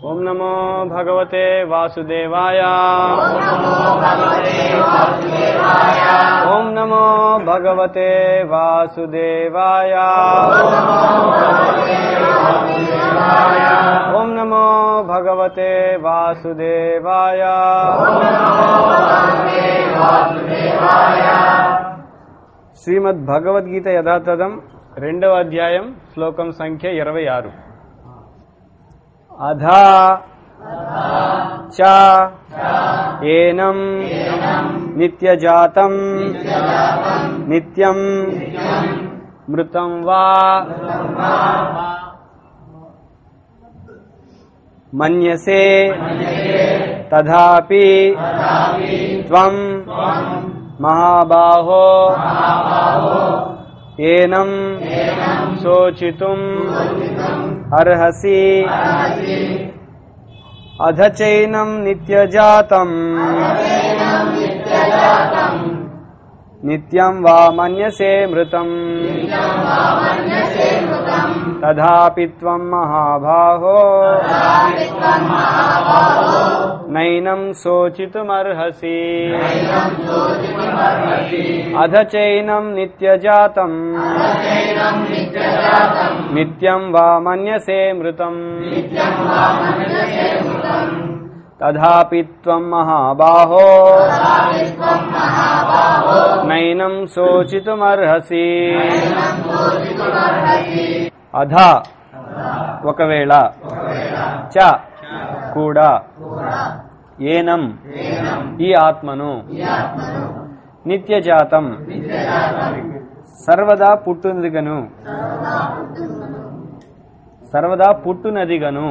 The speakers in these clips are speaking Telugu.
ఓం నమో భగవతే వాసుదేవాయ ఓం నమో భగవతే వాసుదేవాయ ఓం నమో భగవతే వాసుదేవాయ శ్రీమద్ భగవద్గీత యథాతథం రెండవ అధ్యాయం శ్లోకం సంఖ్య ఇరవై ఆరు అధా చ ఏనం నిత్యజాతం నిత్యం మృతం వా మన్యసే తథాపి త్వం మహాబాహో ఏనం శోచితుం అర్హసి అధ చైనం నిత్యజాతం నిత్యం వా మన్యసే మృతం తథాపి త్వం మహాబాహో నైనం శోచితుమర్హసి అధ చైనం నిత్యజాతం నిత్యం వా మన్యసే మృతం తథాపి త్వం మహాబాహో నైనం శోచితుమర్హసి అధ ఒకవేళ చ కూడా ఏనం ఈ ఆత్మను నిత్యజాతం సర్వదా పుట్టునదిగను సర్వదా పుట్టునదిగను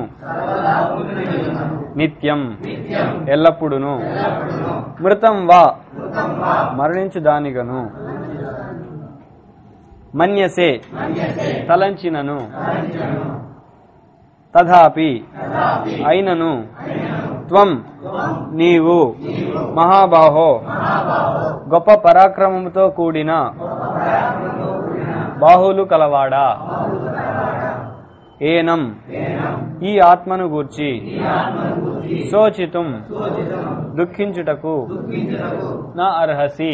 నిత్యం ఎల్లప్పుడును మృతం వా మరణించు దానిగను మన్యసే తలంచినను తథాపి అయినను త్వం నీవు మహాబాహో గొప్ప పరాక్రమముతో కూడిన బాహులు కలవాడా ఏనం ఈ ఆత్మను గూర్చి శోచితం దుఃఖించుటకు నా అర్హసి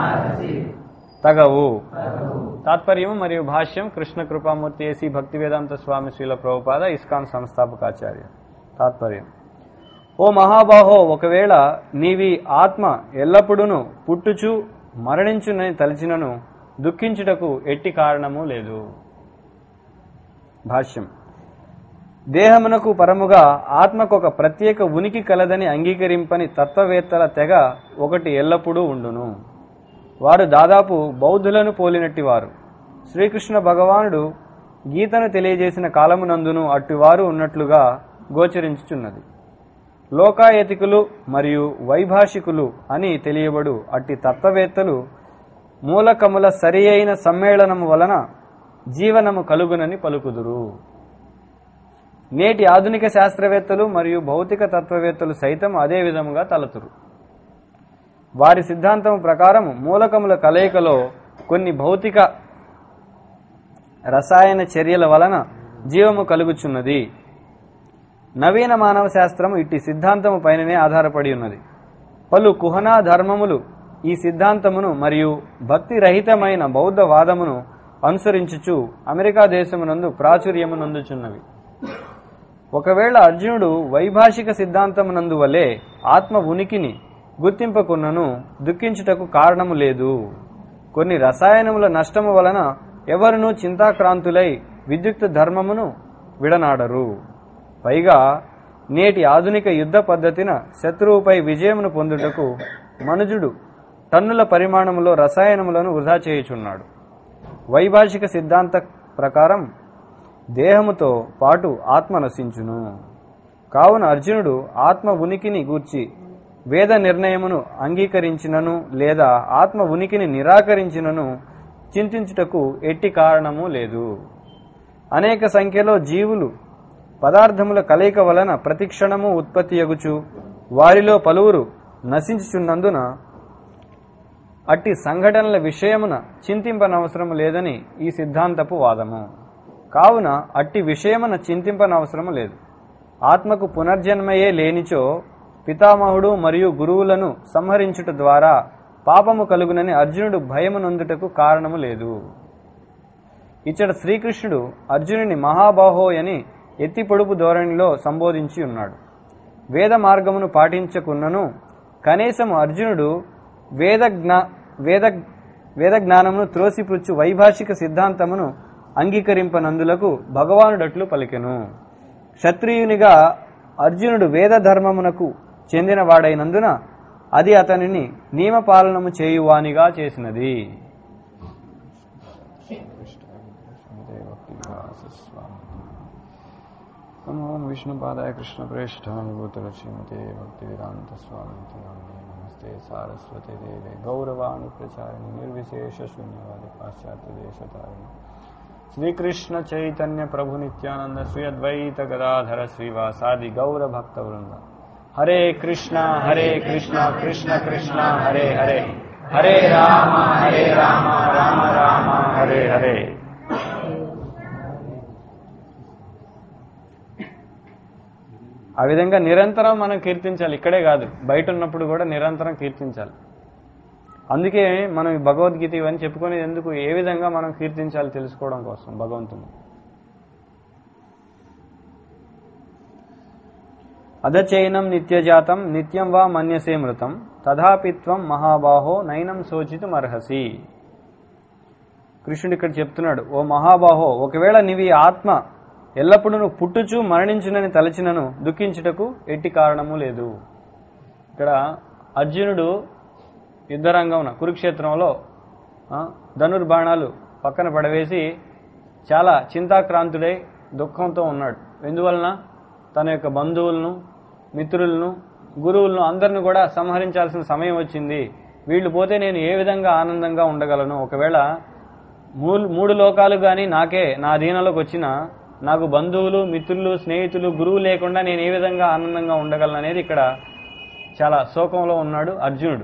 తగవు తాత్పర్యం మరియు భాష్యం కృష్ణ కృపామూర్తి ఏసీ భక్తి వేదాంత స్వామి శ్రీల ప్రభుపాద ఇస్కాన్ సంస్థాపకాచార్య తాత్పర్యం ఓ మహాబాహో ఒకవేళ నీవి ఆత్మ ఎల్లప్పుడూ పుట్టుచు మరణించునని తలచినను దుఃఖించుటకు ఎట్టి కారణము లేదు భాష్యం దేహమునకు పరముగా ఆత్మకు ఒక ప్రత్యేక ఉనికి కలదని అంగీకరింపని తత్వవేత్తల తెగ ఒకటి ఎల్లప్పుడూ ఉండును వారు దాదాపు బౌద్ధులను పోలినట్టి వారు శ్రీకృష్ణ భగవానుడు గీతను తెలియజేసిన కాలమునందును అట్టివారు ఉన్నట్లుగా గోచరించుచున్నది లోకాయతికులు మరియు వైభాషికులు అని తెలియబడు అట్టి తత్వవేత్తలు మూలకముల సరి అయిన సమ్మేళనము వలన జీవనము కలుగునని పలుకుదురు నేటి ఆధునిక శాస్త్రవేత్తలు మరియు భౌతిక తత్వవేత్తలు సైతం అదే విధముగా తలతురు వారి సిద్ధాంతం ప్రకారం మూలకముల కలయికలో కొన్ని భౌతిక రసాయన చర్యల వలన జీవము కలుగుచున్నది నవీన మానవ శాస్త్రము ఇట్టి సిద్ధాంతము పైననే ఆధారపడి ఉన్నది పలు కుహనా ధర్మములు ఈ సిద్ధాంతమును మరియు భక్తి రహితమైన బౌద్ధ వాదమును అనుసరించుచు అమెరికా దేశమునందు ప్రాచుర్యమునందుచున్నవి ఒకవేళ అర్జునుడు వైభాషిక సిద్ధాంతమునందు వలె ఆత్మ ఉనికిని గుర్తింపకున్నను దుఃఖించుటకు కారణము లేదు కొన్ని రసాయనముల నష్టము వలన ఎవరునూ చింతాక్రాంతులై విద్యుక్త ధర్మమును విడనాడరు పైగా నేటి ఆధునిక యుద్ధ పద్ధతిన శత్రువుపై విజయమును పొందుటకు మనుజుడు టన్నుల పరిమాణములో రసాయనములను వృధా చేయుచున్నాడు వైభాషిక సిద్ధాంత ప్రకారం దేహముతో పాటు ఆత్మ నశించును కావున అర్జునుడు ఆత్మ ఉనికిని గూర్చి వేద నిర్ణయమును అంగీకరించినను లేదా ఆత్మ ఉనికిని నిరాకరించినను చింతించుటకు ఎట్టి కారణము లేదు అనేక సంఖ్యలో జీవులు పదార్థముల కలయిక వలన ప్రతిక్షణము ఉత్పత్తి యగుచు వారిలో పలువురు నశించుచున్నందున అట్టి సంఘటనల విషయమున చింతింపనవసరము లేదని ఈ సిద్ధాంతపు వాదము కావున అట్టి విషయమున చింతింపనవసరము లేదు ఆత్మకు పునర్జన్మయే లేనిచో పితామహుడు మరియు గురువులను సంహరించుట ద్వారా పాపము కలుగునని అర్జునుడు భయము నొందుటకు కారణము లేదు ఇచ్చట శ్రీకృష్ణుడు అర్జునుని మహాబాహోయని ఎత్తి పొడుపు ధోరణిలో సంబోధించి ఉన్నాడు వేద మార్గమును పాటించకున్నను కనీసము అర్జునుడు వేద జ్ఞా వేద వేద జ్ఞానమును త్రోసిపుచ్చు వైభాషిక సిద్ధాంతమును అంగీకరింపనందులకు భగవానుడట్లు పలికెను క్షత్రియునిగా అర్జునుడు వేద ధర్మమునకు చెందినవాడైనందున అది అతనిని నియమపాలనము చేయువానిగా చేసినది నమో విష్ణుపాదాయ కృష్ణ ప్రేష్ఠాయ భూతల శ్రీమతే భక్తి వేదాంత స్వామి నమస్తే సారస్వతి దేవే గౌరవాణి ప్రచారిణి నిర్విశేష శూన్యవాది పాశ్చాత్య దేశతారిణి శ్రీకృష్ణ చైతన్య ప్రభు నిత్యానంద శ్రీ అద్వైత గదాధర శ్రీవాసాది గౌర భక్త వృంద హరే కృష్ణ హరే కృష్ణ కృష్ణ కృష్ణ హరే హరే హరే రామ హరే రామ రామ రామ హరే హరే ఆ విధంగా నిరంతరం మనం కీర్తించాలి ఇక్కడే కాదు బయట ఉన్నప్పుడు కూడా నిరంతరం కీర్తించాలి అందుకే మనం ఈ భగవద్గీత ఇవన్నీ చెప్పుకునేది ఎందుకు ఏ విధంగా మనం కీర్తించాలి తెలుసుకోవడం కోసం భగవంతుని అధచైనం నిత్యజాతం నిత్యం వా మన్యసే మృతం తథాపిత్వం మహాబాహో నైనం శోచితం అర్హసి కృష్ణుడు ఇక్కడ చెప్తున్నాడు ఓ మహాబాహో ఒకవేళ నీవి ఆత్మ ఎల్లప్పుడూ నువ్వు పుట్టుచు మరణించునని తలచినను దుఃఖించుటకు ఎట్టి కారణము లేదు ఇక్కడ అర్జునుడు యుద్ధరంగంన కురుక్షేత్రంలో ఆ, ధనుర్బాణాలు పక్కన పడవేసి చాలా చింతాక్రాంతుడై దుఃఖంతో ఉన్నాడు ఎందువలన తన యొక్క బంధువులను మిత్రులను గురువులను అందరిని కూడా సంహరించాల్సిన సమయం వచ్చింది వీళ్ళు పోతే నేను ఏ విధంగా ఆనందంగా ఉండగలను ఒకవేళ మూడు మూడు లోకాలు కానీ నాకే నా అధీనంలోకి వచ్చిన నాకు బంధువులు మిత్రులు స్నేహితులు గురువు లేకుండా నేను ఏ విధంగా ఆనందంగా ఉండగలను అనేది ఇక్కడ చాలా శోకంలో ఉన్నాడు అర్జునుడు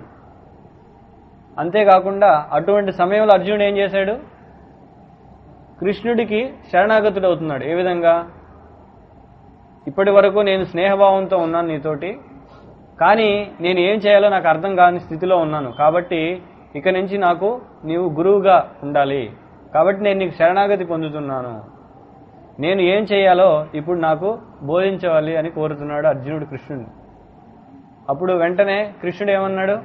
అంతేకాకుండా అటువంటి సమయంలో అర్జునుడు ఏం చేశాడు కృష్ణుడికి శరణాగతుడు అవుతున్నాడు ఏ విధంగా ఇప్పటి వరకు నేను స్నేహభావంతో ఉన్నాను నీతోటి కానీ నేను ఏం చేయాలో నాకు అర్థం కాని స్థితిలో ఉన్నాను కాబట్టి ఇక నుంచి నాకు నీవు గురువుగా ఉండాలి కాబట్టి నేను నీకు శరణాగతి పొందుతున్నాను నేను ఏం చేయాలో ఇప్పుడు నాకు బోధించవాలి అని కోరుతున్నాడు అర్జునుడు కృష్ణుడిని అప్పుడు వెంటనే కృష్ణుడు ఏమన్నాడు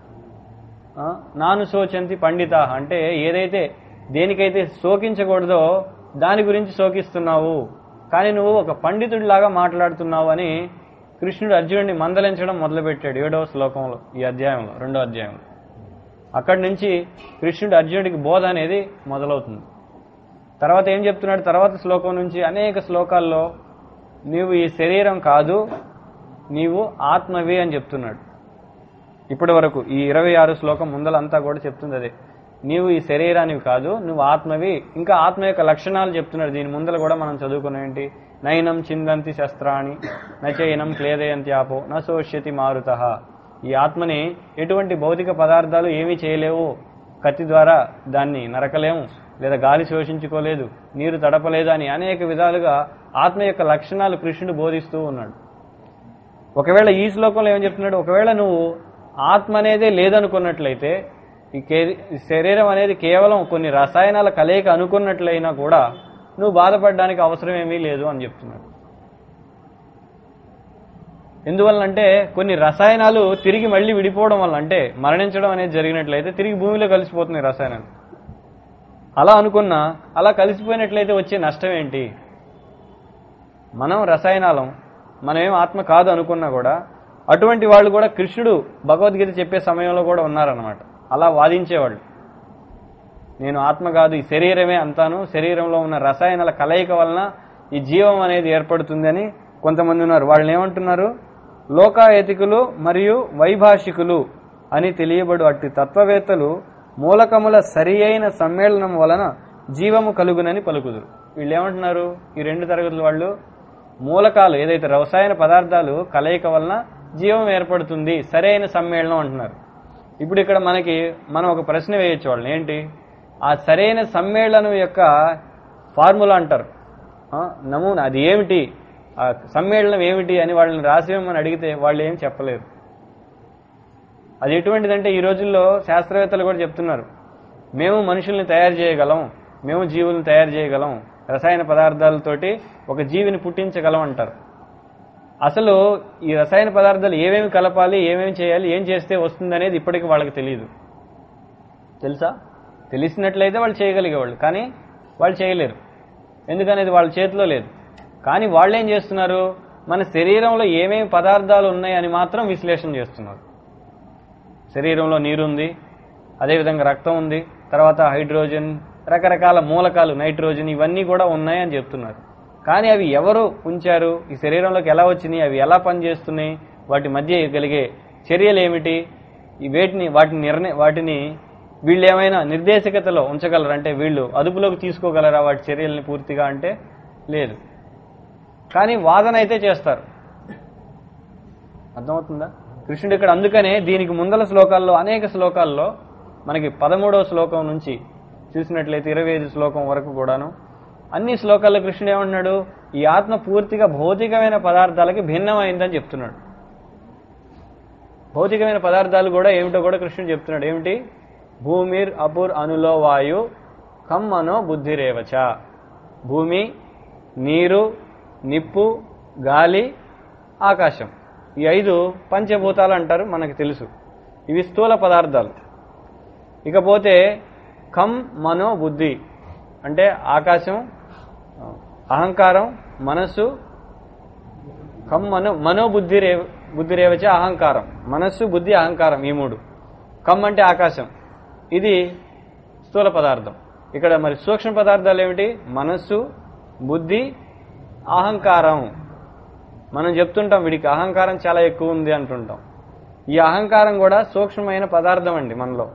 ఆ, నాను శోచంతి పండిత అంటే ఏదైతే దేనికైతే శోకించకూడదో దాని గురించి శోకిస్తున్నావు కానీ నువ్వు ఒక పండితుడిలాగా మాట్లాడుతున్నావు అని కృష్ణుడు అర్జునుడిని మందలించడం మొదలుపెట్టాడు ఏడవ శ్లోకంలో ఈ అధ్యాయంలో రెండో అధ్యాయంలో అక్కడి నుంచి కృష్ణుడు అర్జునుడికి బోధ అనేది మొదలవుతుంది తర్వాత ఏం చెప్తున్నాడు తర్వాత శ్లోకం నుంచి అనేక శ్లోకాల్లో నీవు ఈ శరీరం కాదు నీవు ఆత్మవి అని చెప్తున్నాడు ఇప్పటి వరకు ఈ ఇరవై ఆరు శ్లోకం ముందలంతా కూడా చెప్తుంది అదే నీవు ఈ శరీరానివి కాదు నువ్వు ఆత్మవి ఇంకా ఆత్మ యొక్క లక్షణాలు చెప్తున్నాడు దీని ముందర కూడా మనం చదువుకున్న ఏంటి నైనం చిందంతి శస్త్రాణి నచైనం క్లేదయంతి ఆపో న శోష్యతి మారుత ఈ ఆత్మని ఎటువంటి భౌతిక పదార్థాలు ఏమీ చేయలేవు కత్తి ద్వారా దాన్ని నరకలేము లేదా గాలి శోషించుకోలేదు నీరు తడపలేదు అని అనేక విధాలుగా ఆత్మ యొక్క లక్షణాలు కృష్ణుడు బోధిస్తూ ఉన్నాడు ఒకవేళ ఈ శ్లోకంలో ఏం చెప్తున్నాడు ఒకవేళ నువ్వు ఆత్మ అనేదే లేదనుకున్నట్లయితే ఈ కే- ఈ శరీరం అనేది కేవలం కొన్ని రసాయనాల కలయిక అనుకున్నట్లయినా కూడా నువ్వు బాధపడడానికి అవసరం ఏమీ లేదు అని చెప్తున్నాడు ఎందువల్లంటే కొన్ని రసాయనాలు తిరిగి మళ్ళీ విడిపోవడం వల్ల అంటే మరణించడం అనేది జరిగినట్లయితే తిరిగి భూమిలో కలిసిపోతున్నాయి రసాయనాలు అలా అనుకున్నా అలా కలిసిపోయినట్లయితే వచ్చే నష్టం ఏంటి మనం రసాయనాలం మనమేం ఆత్మ కాదు అనుకున్నా కూడా అటువంటి వాళ్ళు కూడా కృష్ణుడు భగవద్గీత చెప్పే సమయంలో కూడా ఉన్నారన్నమాట అలా వాదించేవాళ్ళు నేను ఆత్మ కాదు ఈ శరీరమే అంతాను శరీరంలో ఉన్న రసాయనాల కలయిక వలన ఈ జీవం అనేది ఏర్పడుతుంది అని కొంతమంది ఉన్నారు వాళ్ళని ఏమంటున్నారు లోకాయతికులు మరియు వైభాషికులు అని తెలియబడు అట్టి తత్వవేత్తలు మూలకముల సరి అయిన సమ్మేళనం వలన జీవము కలుగునని పలుకుదురు వీళ్ళు ఏమంటున్నారు ఈ రెండు తరగతుల వాళ్ళు మూలకాలు ఏదైతే రసాయన పదార్థాలు కలయిక వలన జీవం ఏర్పడుతుంది సరైన సమ్మేళనం అంటున్నారు ఇప్పుడు ఇక్కడ మనకి మనం ఒక ప్రశ్న వేయొచ్చు వాళ్ళని ఏంటి ఆ సరైన సమ్మేళనం యొక్క ఫార్ములా అంటారు ఆ, నమూనా అది ఏమిటి ఆ సమ్మేళనం ఏమిటి అని వాళ్ళని రాసిమని అడిగితే వాళ్ళు ఏం చెప్పలేరు అది ఎటువంటిదంటే ఈ రోజుల్లో శాస్త్రవేత్తలు కూడా చెప్తున్నారు మేము మనుషుల్ని తయారు చేయగలం మేము జీవులను తయారు చేయగలం రసాయన పదార్థాలతోటి ఒక జీవిని పుట్టించగలం అంటారు అసలు ఈ రసాయన పదార్థాలు ఏమేమి కలపాలి ఏమేమి చేయాలి ఏం చేస్తే వస్తుంది అనేది ఇప్పటికీ వాళ్ళకి తెలియదు తెలుసా తెలిసినట్లయితే వాళ్ళు చేయగలిగేవాళ్ళు కానీ వాళ్ళు చేయలేరు ఎందుకనేది వాళ్ళ చేతిలో లేదు కానీ వాళ్ళు ఏం చేస్తున్నారు మన శరీరంలో ఏమేమి పదార్థాలు ఉన్నాయని మాత్రం విశ్లేషణ చేస్తున్నారు శరీరంలో నీరుంది అదేవిధంగా రక్తం ఉంది తర్వాత హైడ్రోజన్ రకరకాల మూలకాలు నైట్రోజన్ ఇవన్నీ కూడా ఉన్నాయని చెప్తున్నారు కానీ అవి ఎవరు ఉంచారు ఈ శరీరంలోకి ఎలా వచ్చినాయి అవి ఎలా పనిచేస్తున్నాయి వాటి మధ్య కలిగే చర్యలు ఏమిటి ఈ వేటిని వాటిని నిర్ణయ వాటిని వీళ్ళు ఏమైనా నిర్దేశకతలో ఉంచగలరా అంటే వీళ్ళు అదుపులోకి తీసుకోగలరా వాటి చర్యల్ని పూర్తిగా అంటే లేదు కానీ వాదన అయితే చేస్తారు అర్థమవుతుందా కృష్ణుడు ఇక్కడ అందుకనే దీనికి ముందల శ్లోకాల్లో అనేక శ్లోకాల్లో మనకి పదమూడవ శ్లోకం నుంచి చూసినట్లయితే ఇరవై ఐదు శ్లోకం వరకు కూడాను అన్ని శ్లోకాల్లో కృష్ణుడు ఏమంటున్నాడు ఈ ఆత్మ పూర్తిగా భౌతికమైన పదార్థాలకి భిన్నమైందని చెప్తున్నాడు భౌతికమైన పదార్థాలు కూడా ఏమిటో కూడా కృష్ణుడు చెప్తున్నాడు ఏమిటి భూమిర్ అపుర్ అనులో వాయు కమ్మనో బుద్ధిరేవచ భూమి నీరు నిప్పు గాలి ఆకాశం ఈ ఐదు పంచభూతాలు అంటారు మనకు తెలుసు ఇవి స్థూల పదార్థాలు ఇకపోతే కం మనో బుద్ధి అంటే ఆకాశం అహంకారం మనస్సు కం మనో మనోబుద్ధి రే బుద్ధి రేవచ అహంకారం మనస్సు బుద్ధి అహంకారం ఈ మూడు కమ్ అంటే ఆకాశం ఇది స్థూల పదార్థం ఇక్కడ మరి సూక్ష్మ పదార్థాలు ఏమిటి మనస్సు బుద్ధి అహంకారం మనం చెప్తుంటాం వీడికి అహంకారం చాలా ఎక్కువ ఉంది అంటుంటాం ఈ అహంకారం కూడా సూక్ష్మమైన పదార్థం అండి మనలో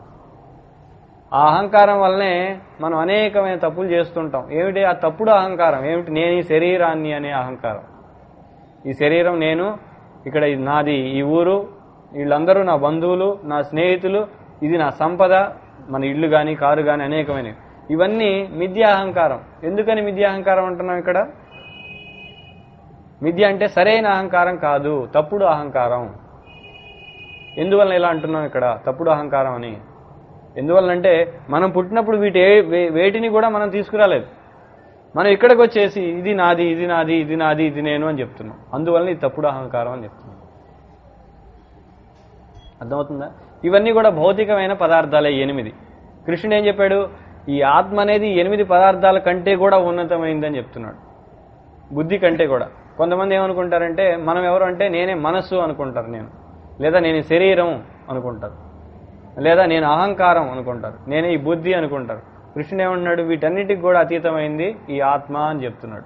ఆ అహంకారం వల్లనే మనం అనేకమైన తప్పులు చేస్తుంటాం ఏమిటి ఆ తప్పుడు అహంకారం ఏమిటి నేను ఈ శరీరాన్ని అనే అహంకారం ఈ శరీరం నేను ఇక్కడ ఇది నాది ఈ ఊరు వీళ్ళందరూ నా బంధువులు నా స్నేహితులు ఇది నా సంపద మన ఇల్లు కానీ కారు కానీ అనేకమైనవి ఇవన్నీ మిథ్యా అహంకారం ఎందుకని మిథ్యా అహంకారం అంటున్నాం ఇక్కడ మిథ్య అంటే సరైన అహంకారం కాదు తప్పుడు అహంకారం ఎందువల్ల ఇలా అంటున్నాం ఇక్కడ తప్పుడు అహంకారం అని ఎందువల్లంటే మనం పుట్టినప్పుడు వీటి ఏ- వే- వేటిని కూడా మనం తీసుకురాలేదు మనం ఇక్కడికి వచ్చేసి ఇది నాది ఇది నాది ఇది నాది ఇది నేను అని చెప్తున్నాం అందువల్ల ఇది తప్పుడు అహంకారం అని చెప్తున్నాం అర్థమవుతుందా ఇవన్నీ కూడా భౌతికమైన పదార్థాలే ఈ ఎనిమిది కృష్ణుడు ఏం చెప్పాడు ఈ ఆత్మ అనేది ఈ ఎనిమిది పదార్థాల కంటే కూడా ఉన్నతమైందని చెప్తున్నాడు బుద్ధి కంటే కూడా కొంతమంది ఏమనుకుంటారంటే మనం ఎవరు అంటే నేనే మనస్సు అనుకుంటారు నేను లేదా నేను ఈ శరీరం అనుకుంటారు లేదా నేను అహంకారం అనుకుంటారు నేనే ఈ బుద్ధి అనుకుంటారు కృష్ణుడు ఏమంటున్నాడు వీటన్నిటికి కూడా అతీతమైంది ఈ ఆత్మ అని చెప్తున్నాడు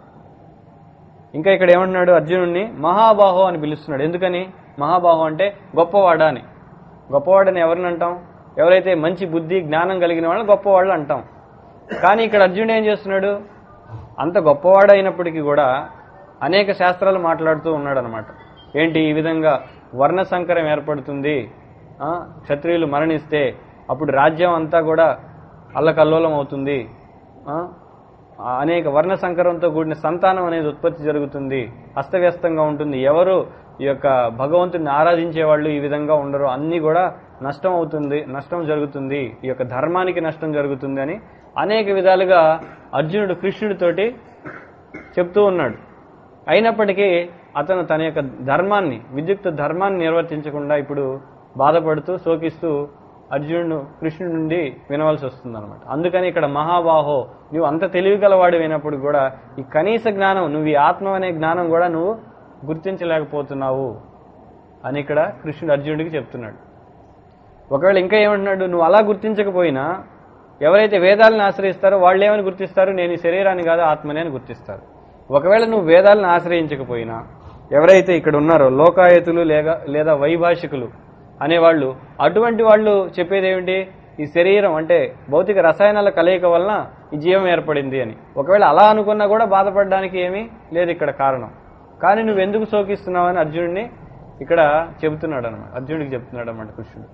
ఇంకా ఇక్కడ ఏమంటున్నాడు అర్జునుడిని మహాబాహో అని పిలుస్తున్నాడు ఎందుకని మహాబాహో అంటే గొప్పవాడా అని గొప్పవాడని ఎవరిని అంటాం ఎవరైతే మంచి బుద్ధి జ్ఞానం కలిగిన వాళ్ళని గొప్పవాళ్ళు అంటాం కానీ ఇక్కడ అర్జునుడు ఏం చేస్తున్నాడు అంత గొప్పవాడైనప్పటికీ కూడా అనేక శాస్త్రాలు మాట్లాడుతూ ఉన్నాడు అనమాట ఏంటి ఈ విధంగా వర్ణ సంకరం ఏర్పడుతుంది ఆ, క్షత్రియులు మరణిస్తే అప్పుడు రాజ్యం అంతా కూడా అల్లకల్లోలం అవుతుంది ఆ, ఆ అనేక వర్ణ సంకరంతో కూడిన సంతానం అనేది ఉత్పత్తి జరుగుతుంది అస్తవ్యస్తంగా ఉంటుంది ఎవరు ఈ యొక్క భగవంతుని ఆరాధించే వాళ్ళు ఈ విధంగా ఉండరు అన్నీ కూడా నష్టం అవుతుంది నష్టం జరుగుతుంది ఈ యొక్క ధర్మానికి నష్టం జరుగుతుంది అని అనేక విధాలుగా అర్జునుడు కృష్ణుడితోటి చెప్తూ ఉన్నాడు అయినప్పటికీ అతను తన యొక్క ధర్మాన్ని విద్యుక్త ధర్మాన్ని నిర్వర్తించకుండా ఇప్పుడు బాధపడుతూ శోకిస్తూ అర్జునుడు కృష్ణుడి నుండి వినవలసి వస్తుంది అనమాట అందుకని ఇక్కడ మహాబాహో నువ్వు అంత తెలివి గలవాడు అయినప్పుడు కూడా ఈ కనీస జ్ఞానం నువ్వు ఈ ఆత్మ అనే జ్ఞానం కూడా నువ్వు గుర్తించలేకపోతున్నావు అని ఇక్కడ కృష్ణుడు అర్జునుడికి చెప్తున్నాడు ఒకవేళ ఇంకా ఏమంటున్నాడు నువ్వు అలా గుర్తించకపోయినా ఎవరైతే వేదాలను ఆశ్రయిస్తారో వాళ్ళు ఏమని గుర్తిస్తారు నేను ఈ శరీరాన్ని కాదు ఆత్మనే అని గుర్తిస్తారు ఒకవేళ నువ్వు వేదాలను ఆశ్రయించకపోయినా ఎవరైతే ఇక్కడ ఉన్నారో లోకాయతులు లేక లేదా వైభాషికులు అనేవాళ్ళు అటువంటి వాళ్ళు చెప్పేది ఏమిటి ఈ శరీరం అంటే భౌతిక రసాయనాల కలయిక వలన ఈ జీవం ఏర్పడింది అని ఒకవేళ అలా అనుకున్నా కూడా బాధపడడానికి ఏమీ లేదు ఇక్కడ కారణం కానీ నువ్వు ఎందుకు శోకిస్తున్నావని అర్జునుడిని ఇక్కడ చెబుతున్నాడు అనమాట అర్జునుడికి చెప్తున్నాడు అనమాట కృష్ణుడు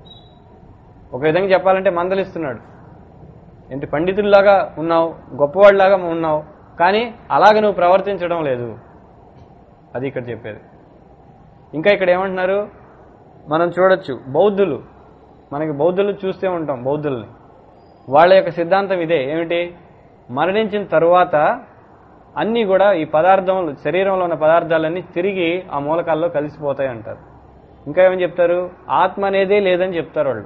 ఒక విధంగా చెప్పాలంటే మందలిస్తున్నాడు ఏంటి పండితుల్లాగా ఉన్నావు గొప్పవాడిలాగా ఉన్నావు కానీ అలాగ నువ్వు ప్రవర్తించడం లేదు అది ఇక్కడ చెప్పేది ఇంకా ఇక్కడ ఏమంటున్నారు మనం చూడొచ్చు బౌద్ధులు మనకి బౌద్ధులు చూస్తూ ఉంటాం బౌద్ధుల్ని వాళ్ళ యొక్క సిద్ధాంతం ఇదే ఏమిటి మరణించిన తరువాత అన్నీ కూడా ఈ పదార్థములు శరీరంలో ఉన్న పదార్థాలన్నీ తిరిగి ఆ మూలకాల్లో కలిసిపోతాయి అంటారు ఇంకా ఏమని చెప్తారు ఆత్మ అనేదే లేదని చెప్తారు వాళ్ళు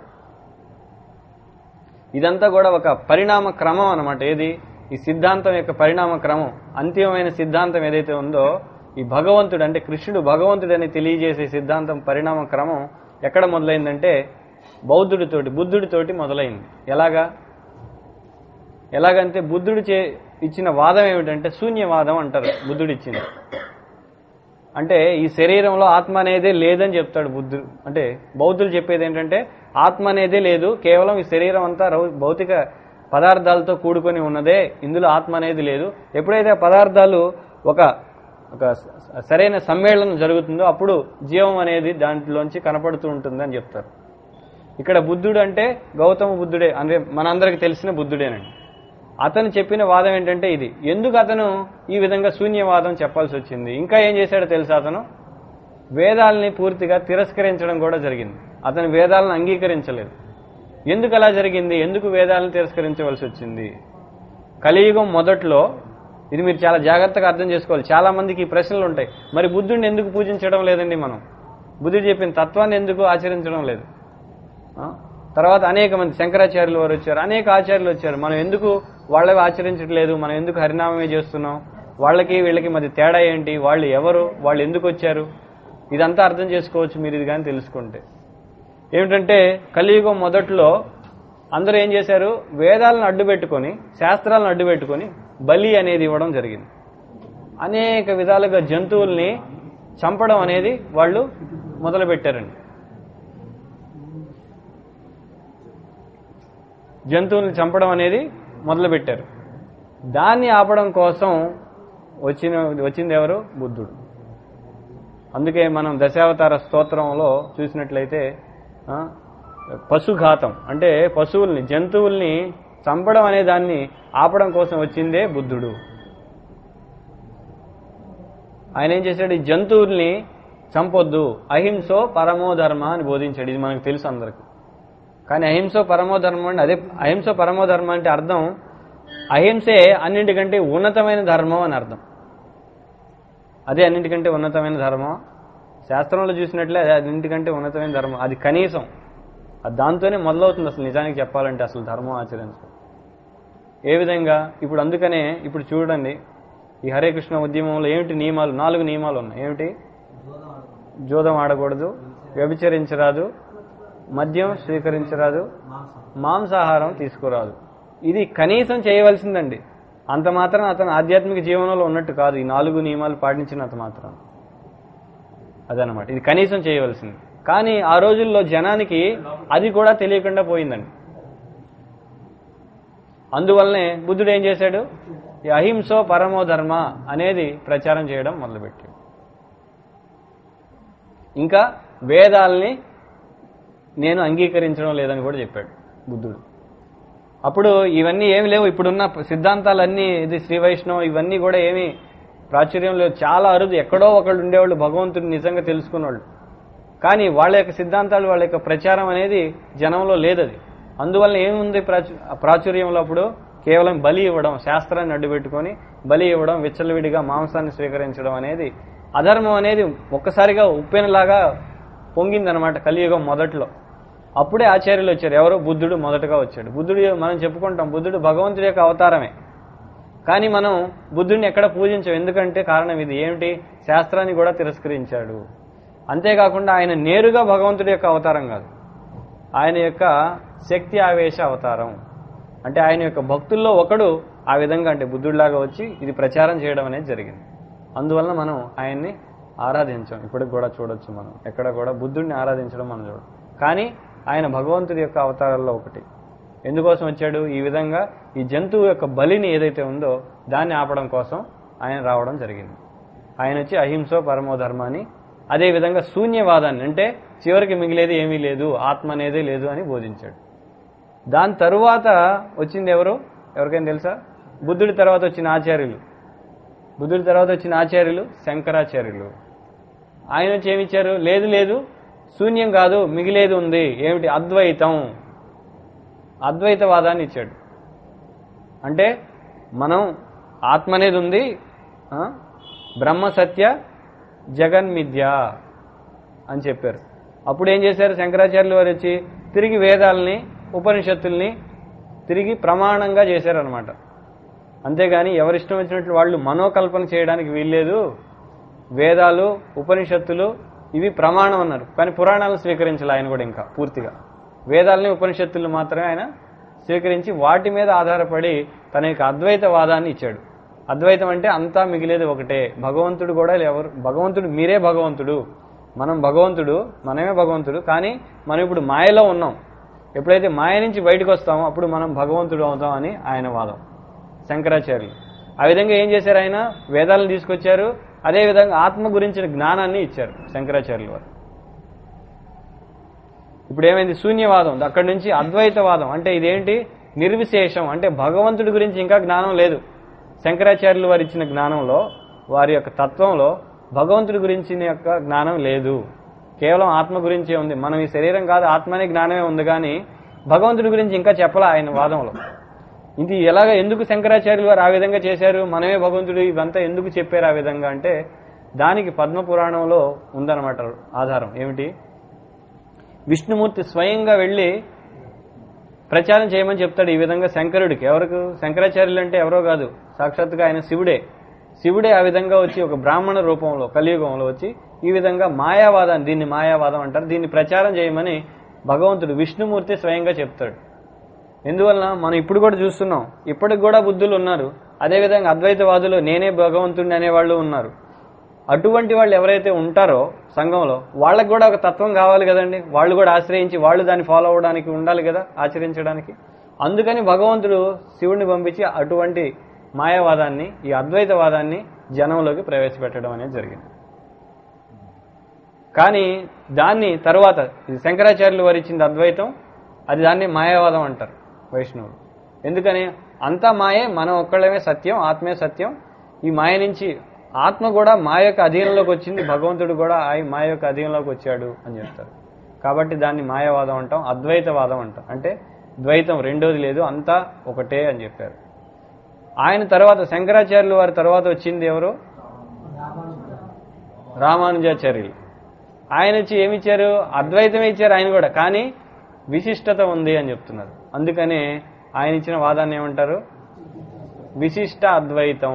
ఇదంతా కూడా ఒక పరిణామ క్రమం అన్నమాట ఏది ఈ సిద్ధాంతం యొక్క పరిణామ క్రమం అంతిమమైన సిద్ధాంతం ఏదైతే ఉందో ఈ భగవంతుడు అంటే కృష్ణుడు భగవంతుడని తెలియజేసే సిద్ధాంతం పరిణామ క్రమం ఎక్కడ మొదలైందంటే బౌద్ధుడితోటి బుద్ధుడితోటి మొదలైంది ఎలాగా ఎలాగంటే బుద్ధుడు చే ఇచ్చిన వాదం ఏమిటంటే శూన్యవాదం అంటారు బుద్ధుడు ఇచ్చింది అంటే ఈ శరీరంలో ఆత్మ అనేదే లేదని చెప్తాడు బుద్ధుడు అంటే బౌద్ధులు చెప్పేది ఏంటంటే ఆత్మ అనేదే లేదు కేవలం ఈ శరీరం అంతా రౌ- భౌతిక పదార్థాలతో కూడుకొని ఉన్నదే ఇందులో ఆత్మ అనేది లేదు ఎప్పుడైతే ఆ పదార్థాలు ఒక ఒక స- సరైన సమ్మేళనం జరుగుతుందో అప్పుడు జీవం అనేది దాంట్లోంచి కనపడుతూ ఉంటుంది అని చెప్తారు ఇక్కడ బుద్ధుడు అంటే గౌతమ బుద్ధుడే అంటే మనందరికి తెలిసిన బుద్ధుడేనండి అతను చెప్పిన వాదం ఏంటంటే ఇది ఎందుకు అతను ఈ విధంగా శూన్యవాదం చెప్పాల్సి వచ్చింది ఇంకా ఏం చేశాడో తెలుసా అతను వేదాలని పూర్తిగా తిరస్కరించడం కూడా జరిగింది అతను వేదాలను అంగీకరించలేదు ఎందుకు అలా జరిగింది ఎందుకు వేదాలను తిరస్కరించవలసి వచ్చింది కలియుగం మొదట్లో ఇది మీరు చాలా జాగ్రత్తగా అర్థం చేసుకోవాలి చాలా మందికి ఈ ప్రశ్నలు ఉంటాయి మరి బుద్ధుడిని ఎందుకు పూజించడం లేదండి మనం బుద్ధుడు చెప్పిన తత్వాన్ని ఎందుకు ఆచరించడం లేదు ఆ? తర్వాత అనేక మంది శంకరాచార్యులు వారు వచ్చారు అనేక ఆచార్యులు వచ్చారు మనం ఎందుకు వాళ్ళవి ఆచరించట్లేదు మనం ఎందుకు హరినామమే చేస్తున్నాం వాళ్ళకి వీళ్ళకి మధ్య తేడా ఏంటి వాళ్ళు ఎవరు వాళ్ళు ఎందుకు వచ్చారు ఇదంతా అర్థం చేసుకోవచ్చు మీరు ఇది కానీ తెలుసుకుంటే ఏమిటంటే కలియుగం మొదట్లో అందరూ ఏం చేశారు వేదాలను అడ్డు పెట్టుకొని శాస్త్రాలను అడ్డు పెట్టుకొని బలి అనేది ఇవ్వడం జరిగింది అనేక విధాలుగా జంతువుల్ని చంపడం అనేది వాళ్ళు మొదలు పెట్టారండి జంతువుల్ని చంపడం అనేది మొదలుపెట్టారు దాన్ని ఆపడం కోసం వచ్చిన వచ్చింది ఎవరు బుద్ధుడు అందుకే మనం దశావతార స్తోత్రంలో చూసినట్లయితే ఆ, పశుఘాతం అంటే పశువుల్ని జంతువుల్ని చంపడం అనే దాన్ని ఆపడం కోసం వచ్చిందే బుద్ధుడు ఆయన ఏం చేశాడు ఈ జంతువుల్ని చంపొద్దు అహింసో పరమో ధర్మ అని బోధించాడు ఇది మనకు తెలుసు అందరికి కానీ అహింసో పరమో ధర్మం అంటే అదే అహింసో పరమో ధర్మం అంటే అర్థం అహింసే అన్నింటికంటే ఉన్నతమైన ధర్మం అని అర్థం అదే అన్నింటికంటే ఉన్నతమైన ధర్మం శాస్త్రంలో చూసినట్లే అదే అన్నింటికంటే ఉన్నతమైన ధర్మం అది కనీసం అది దాంతోనే మొదలవుతుంది అసలు నిజానికి చెప్పాలంటే అసలు ధర్మం ఆచరించడం ఏ విధంగా ఇప్పుడు అందుకనే ఇప్పుడు చూడండి ఈ హరే కృష్ణ ఉద్యమంలో ఏమిటి నియమాలు నాలుగు నియమాలు ఉన్నాయి ఏమిటి జోదం ఆడకూడదు వ్యభిచరించరాదు మద్యం స్వీకరించరాదు మాంసాహారం తీసుకురాదు ఇది కనీసం చేయవలసిందండి అంత మాత్రం అతను ఆధ్యాత్మిక జీవనంలో ఉన్నట్టు కాదు ఈ నాలుగు నియమాలు పాటించినంత మాత్రం అదనమాట ఇది కనీసం చేయవలసింది కానీ ఆ రోజుల్లో జనానికి అది కూడా తెలియకుండా పోయిందండి అందువల్లనే బుద్ధుడు ఏం చేశాడు ఈ అహింసో పరమో ధర్మ అనేది ప్రచారం చేయడం మొదలుపెట్టాడు ఇంకా వేదాల్ని నేను అంగీకరించడం లేదని కూడా చెప్పాడు బుద్ధుడు అప్పుడు ఇవన్నీ ఏమి లేవు ఇప్పుడున్న సిద్ధాంతాలన్నీ ఇది శ్రీ వైష్ణవం ఇవన్నీ కూడా ఏమి ప్రాచుర్యం లేదు చాలా అరుదు ఎక్కడో ఒకళ్ళు ఉండేవాళ్ళు భగవంతుడిని నిజంగా తెలుసుకున్నవాళ్ళు కానీ వాళ్ళ యొక్క సిద్ధాంతాలు వాళ్ళ యొక్క ప్రచారం అనేది జనంలో లేదది అందువల్ల ఏముంది ప్రాచు- ప్రాచుర్యంలో అప్పుడు కేవలం బలి ఇవ్వడం శాస్త్రాన్ని అడ్డుపెట్టుకొని బలి ఇవ్వడం విచ్చలవిడిగా మాంసాన్ని స్వీకరించడం అనేది అధర్మం అనేది ఒక్కసారిగా ఉప్పెనలాగా పొంగిందనమాట కలియుగం మొదట్లో అప్పుడే ఆచార్యులు వచ్చారు ఎవరు బుద్ధుడు మొదటగా వచ్చాడు బుద్ధుడు మనం చెప్పుకుంటాం బుద్ధుడు భగవంతుడి యొక్క అవతారమే కానీ మనం బుద్ధుడిని ఎక్కడ పూజించాం ఎందుకంటే కారణం ఇది ఏమిటి శాస్త్రాన్ని కూడా తిరస్కరించాడు అంతేకాకుండా ఆయన నేరుగా భగవంతుడి యొక్క అవతారం కాదు ఆయన యొక్క శక్తి ఆవేశ అవతారం అంటే ఆయన యొక్క భక్తుల్లో ఒకడు ఆ విధంగా అంటే బుద్ధుడిలాగా వచ్చి ఇది ప్రచారం చేయడం అనేది జరిగింది అందువలన మనం ఆయన్ని ఆరాధించాం ఇప్పటికి కూడా చూడొచ్చు మనం ఎక్కడ కూడా బుద్ధుడిని ఆరాధించడం మనం చూడం కానీ ఆయన భగవంతుడి యొక్క అవతారాల్లో ఒకటి ఎందుకోసం వచ్చాడు ఈ విధంగా ఈ జంతువు యొక్క బలిని ఏదైతే ఉందో దాన్ని ఆపడం కోసం ఆయన రావడం జరిగింది ఆయన వచ్చి అహింసో పరమో ధర్మాన్ని అదే విధంగా శూన్యవాదాన్ని అంటే చివరికి మిగిలేది ఏమీ లేదు ఆత్మ అనేదే లేదు అని బోధించాడు దాని తరువాత వచ్చింది ఎవరు ఎవరికైనా తెలుసా బుద్ధుడి తర్వాత వచ్చిన ఆచార్యులు బుద్ధుడి తర్వాత వచ్చిన ఆచార్యులు శంకరాచార్యులు ఆయన వచ్చి ఏమిచ్చారు లేదు లేదు శూన్యం కాదు మిగిలేది ఉంది ఏమిటి అద్వైతం అద్వైతవాదాన్ని ఇచ్చాడు అంటే మనం ఆత్మ అనేది ఉంది ఆ? బ్రహ్మ సత్య జగన్మిథ్య అని చెప్పారు అప్పుడు ఏం చేశారు శంకరాచార్యులు వారు వచ్చి తిరిగి వేదాలని ఉపనిషత్తుల్ని తిరిగి ప్రమాణంగా చేశారనమాట అంతేగాని ఎవరిష్టం వచ్చినట్లు వాళ్ళు మనోకల్పన చేయడానికి వీల్లేదు వేదాలు ఉపనిషత్తులు ఇవి ప్రమాణం అన్నారు కానీ పురాణాలను స్వీకరించాలి ఆయన కూడా ఇంకా పూర్తిగా వేదాలని ఉపనిషత్తులు మాత్రమే ఆయన స్వీకరించి వాటి మీద ఆధారపడి తన యొక్క అద్వైతవాదాన్ని ఇచ్చాడు అద్వైతం అంటే అంతా మిగిలేది ఒకటే భగవంతుడు కూడా ఎవరు భగవంతుడు మీరే భగవంతుడు మనం భగవంతుడు మనమే భగవంతుడు కానీ మనం ఇప్పుడు మాయలో ఉన్నాం ఎప్పుడైతే మాయ నుంచి బయటకు వస్తామో అప్పుడు మనం భగవంతుడు అవుతాం అని ఆయన వాదం శంకరాచార్యులు ఆ విధంగా ఏం చేశారు ఆయన వేదాలను తీసుకొచ్చారు అదేవిధంగా ఆత్మ గురించిన జ్ఞానాన్ని ఇచ్చారు శంకరాచార్యులు వారు ఇప్పుడు ఏమైంది శూన్యవాదం అక్కడి నుంచి అద్వైతవాదం అంటే ఇదేంటి నిర్విశేషం అంటే భగవంతుడి గురించి ఇంకా జ్ఞానం లేదు శంకరాచార్యులు వారు ఇచ్చిన జ్ఞానంలో వారి యొక్క తత్వంలో భగవంతుడి గురించిన యొక్క జ్ఞానం లేదు కేవలం ఆత్మ గురించే ఉంది మనం ఈ శరీరం కాదు ఆత్మనే జ్ఞానమే ఉంది కానీ భగవంతుడి గురించి ఇంకా చెప్పలే ఆయన వాదంలో ఇది ఎలాగ ఎందుకు శంకరాచార్యులు వారు ఆ విధంగా చేశారు మనమే భగవంతుడు ఇవంతా ఎందుకు చెప్పారు ఆ విధంగా అంటే దానికి పద్మ పురాణంలో ఉందన్నమాట ఆధారం ఏమిటి విష్ణుమూర్తి స్వయంగా వెళ్ళి ప్రచారం చేయమని చెప్తాడు ఈ విధంగా శంకరుడికి ఎవరికి శంకరాచార్యులు అంటే ఎవరో కాదు సాక్షాత్తుగా ఆయన శివుడే శివుడే ఆ విధంగా వచ్చి ఒక బ్రాహ్మణ రూపంలో కలియుగంలో వచ్చి ఈ విధంగా మాయావాదాన్ని దీన్ని మాయావాదం అంటారు దీన్ని ప్రచారం చేయమని భగవంతుడు విష్ణుమూర్తి స్వయంగా చెప్తాడు ఎందువలన మనం ఇప్పుడు కూడా చూస్తున్నాం ఇప్పటికి కూడా బుద్ధులు ఉన్నారు అదేవిధంగా అద్వైతవాదులు నేనే భగవంతుడిని అనేవాళ్ళు ఉన్నారు అటువంటి వాళ్ళు ఎవరైతే ఉంటారో సంఘంలో వాళ్ళకి కూడా ఒక తత్వం కావాలి కదండి వాళ్ళు కూడా ఆశ్రయించి వాళ్ళు దాన్ని ఫాలో అవ్వడానికి ఉండాలి కదా ఆచరించడానికి అందుకని భగవంతుడు శివుడిని పంపించి అటువంటి మాయావాదాన్ని ఈ అద్వైతవాదాన్ని జనంలోకి ప్రవేశపెట్టడం అనేది జరిగింది కానీ దాన్ని తర్వాత ఇది శంకరాచార్యులు వారు ఇచ్చింది అద్వైతం అది దాన్ని మాయావాదం అంటారు వైష్ణవులు ఎందుకని అంతా మాయే మనం ఒక్కళ్ళమే సత్యం ఆత్మే సత్యం ఈ మాయ నుంచి ఆత్మ కూడా మాయ యొక్క అధీనంలోకి వచ్చింది భగవంతుడు కూడా ఆ మాయ యొక్క అధీనంలోకి వచ్చాడు అని చెప్తారు కాబట్టి దాన్ని మాయావాదం అంటాం అద్వైతవాదం అంటాం అంటే ద్వైతం రెండోది లేదు అంతా ఒకటే అని చెప్పారు ఆయన తర్వాత శంకరాచార్యులు వారి తర్వాత వచ్చింది ఎవరు రామానుజాచార్యులు ఆయన వచ్చి ఏమిచ్చారు అద్వైతమే ఇచ్చారు ఆయన కూడా కానీ విశిష్టత ఉంది అని చెప్తున్నారు అందుకనే ఆయన ఇచ్చిన వాదాన్ని ఏమంటారు విశిష్ట అద్వైతం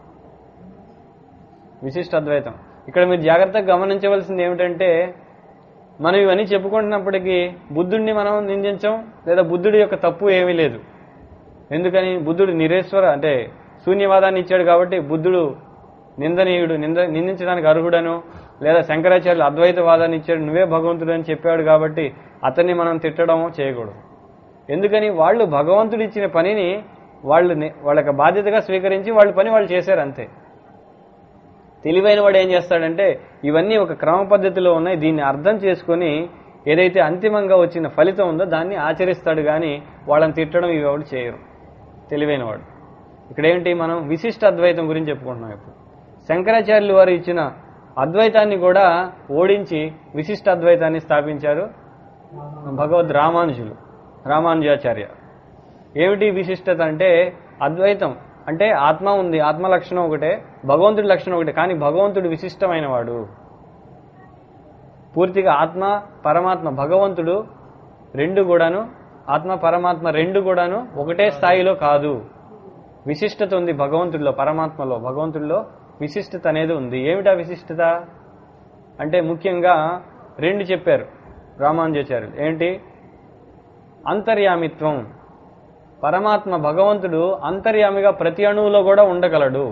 విశిష్ట అద్వైతం ఇక్కడ మీరు జాగ్రత్తగా గమనించవలసింది ఏమిటంటే మనం ఇవన్నీ చెప్పుకుంటున్నప్పటికీ బుద్ధుడిని మనం నిందించం లేదా బుద్ధుడి యొక్క తప్పు ఏమీ లేదు ఎందుకని బుద్ధుడు నిరేశ్వర అంటే శూన్యవాదాన్ని ఇచ్చాడు కాబట్టి బుద్ధుడు నిందనీయుడు నింద నిందించడానికి అర్హుడను లేదా శంకరాచార్యులు అద్వైతవాదాన్ని ఇచ్చాడు నువ్వే భగవంతుడు అని చెప్పాడు కాబట్టి అతన్ని మనం తిట్టడమో చేయకూడదు ఎందుకని వాళ్ళు భగవంతుడు ఇచ్చిన పనిని వాళ్ళు ని- వాళ్ళ యొక్క బాధ్యతగా స్వీకరించి వాళ్ళ పని వాళ్ళు చేశారు అంతే తెలివైన వాడు ఏం చేస్తాడంటే ఇవన్నీ ఒక క్రమ పద్ధతిలో ఉన్నాయి దీన్ని అర్థం చేసుకొని ఏదైతే అంతిమంగా వచ్చిన ఫలితం ఉందో దాన్ని ఆచరిస్తాడు కానీ వాళ్ళని తిట్టడం ఇవి ఎవరు చేయరు తెలివైన వాడు ఇక్కడ ఏంటి మనం విశిష్ట అద్వైతం గురించి చెప్పుకుంటున్నాం ఇప్పుడు శంకరాచార్యులు వారు ఇచ్చిన అద్వైతాన్ని కూడా ఓడించి విశిష్ట అద్వైతాన్ని స్థాపించారు భగవద్ రామానుజులు రామానుజాచార్య ఏమిటి విశిష్టత అంటే అద్వైతం అంటే ఆత్మ ఉంది ఆత్మ లక్షణం ఒకటే భగవంతుడి లక్షణం ఒకటే కానీ భగవంతుడు విశిష్టమైన వాడు పూర్తిగా ఆత్మ పరమాత్మ భగవంతుడు రెండు కూడాను ఆత్మ పరమాత్మ రెండు కూడాను ఒకటే స్థాయిలో కాదు విశిష్టత ఉంది భగవంతుడిలో పరమాత్మలో భగవంతుడిలో విశిష్టత అనేది ఉంది ఏమిటా విశిష్టత అంటే ముఖ్యంగా రెండు చెప్పారు రామానుజాచార్యులు ఏంటి అంతర్యామిత్వం పరమాత్మ భగవంతుడు అంతర్యామిగా ప్రతి అణువులో కూడా ఉండగలడు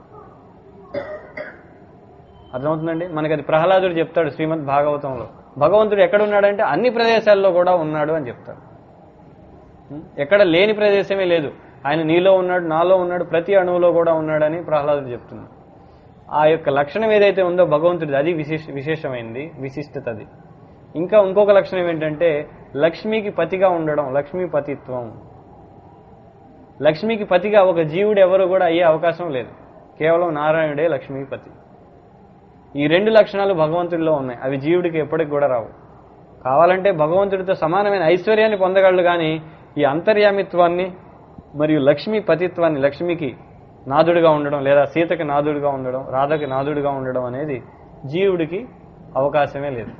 అర్థమవుతుందండి మనకి అది ప్రహ్లాదుడు చెప్తాడు శ్రీమద్ భాగవతంలో భగవంతుడు ఎక్కడ ఉన్నాడంటే అన్ని ప్రదేశాల్లో కూడా ఉన్నాడు అని చెప్తాడు ఉం? ఎక్కడ లేని ప్రదేశమే లేదు ఆయన నీలో ఉన్నాడు నాలో ఉన్నాడు ప్రతి అణువులో కూడా ఉన్నాడని ప్రహ్లాదుడు చెప్తున్నాడు ఆ యొక్క లక్షణం ఏదైతే ఉందో భగవంతుడిది అది విశేష విశేషమైంది విశిష్టత అది ఇంకా ఇంకొక లక్షణం ఏంటంటే లక్ష్మికి పతిగా ఉండడం లక్ష్మీ పతిత్వం లక్ష్మికి పతిగా ఒక జీవుడు ఎవరు కూడా అయ్యే అవకాశం లేదు కేవలం నారాయణుడే లక్ష్మీపతి ఈ రెండు లక్షణాలు భగవంతుడిలో ఉన్నాయి అవి జీవుడికి ఎప్పటికి కూడా రావు కావాలంటే భగవంతుడితో సమానమైన ఐశ్వర్యాన్ని పొందగలడు కానీ ఈ అంతర్యామిత్వాన్ని మరియు లక్ష్మీ పతిత్వాన్ని లక్ష్మికి నాదుడిగా ఉండడం లేదా సీతకి నాదుడిగా ఉండడం రాధకి నాదుడిగా ఉండడం అనేది జీవుడికి అవకాశమే లేదు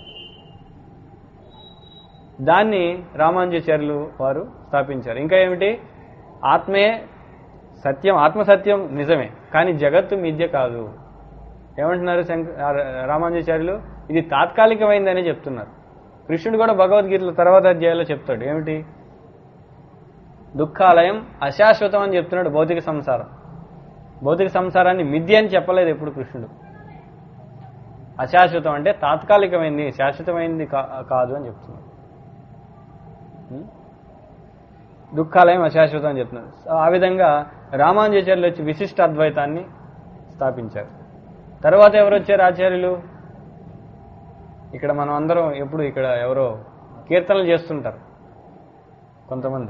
దాన్ని రామానుజాచార్యులు వారు స్థాపించారు ఇంకా ఏమిటి ఆత్మే సత్యం ఆత్మసత్యం నిజమే కానీ జగత్తు మిథ్య కాదు ఏమంటున్నారు శంక ఆ రామానుజాచార్యులు ఇది తాత్కాలికమైందని చెప్తున్నారు కృష్ణుడు కూడా భగవద్గీతలో తర్వాత అధ్యాయంలో చెప్తాడు ఏమిటి దుఃఖాలయం అశాశ్వతం అని చెప్తున్నాడు భౌతిక సంసారం భౌతిక సంసారాన్ని మిథ్య అని చెప్పలేదు ఎప్పుడు కృష్ణుడు అశాశ్వతం అంటే తాత్కాలికమైంది శాశ్వతమైంది కా- కాదు అని చెప్తున్నాడు ఉం? దుఃఖాలయం అశాశ్వతం అని చెప్తున్నారు సో ఆ విధంగా రామానుజాచార్యులు వచ్చి విశిష్ట అద్వైతాన్ని స్థాపించారు తర్వాత ఎవరు వచ్చారు ఆచార్యులు ఇక్కడ మనం అందరం ఎప్పుడు ఇక్కడ ఎవరో కీర్తనలు చేస్తుంటారు కొంతమంది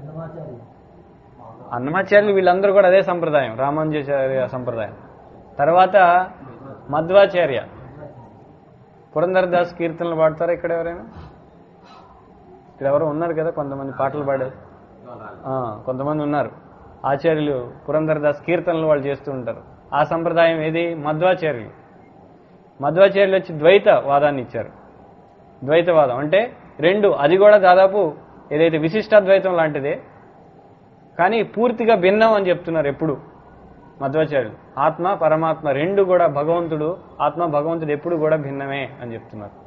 అన్నమాచార్యులు వీళ్ళందరూ కూడా అదే సంప్రదాయం రామానుజాచార్య సంప్రదాయం తర్వాత మధ్వాచార్య పురంధరదాస్ కీర్తనలు పాడతారా ఇక్కడ ఎవరైనా ఇక్కడ ఎవరో ఉన్నారు కదా కొంతమంది పాటలు పాడారు ఆ, కొంతమంది ఉన్నారు ఆచార్యులు పురంధరదాస్ కీర్తనలు వాళ్ళు చేస్తూ ఉంటారు ఆ సంప్రదాయం ఏది మధ్వాచార్యులు మధ్వాచార్యులు వచ్చి ద్వైత వాదాన్ని ఇచ్చారు ద్వైతవాదం అంటే రెండు అది కూడా దాదాపు ఏదైతే విశిష్టాద్వైతం లాంటిదే కానీ పూర్తిగా భిన్నం అని చెప్తున్నారు ఎప్పుడు మధ్వాచార్యులు ఆత్మ పరమాత్మ రెండు కూడా భగవంతుడు ఆత్మ భగవంతుడు ఎప్పుడు కూడా భిన్నమే అని చెప్తున్నారు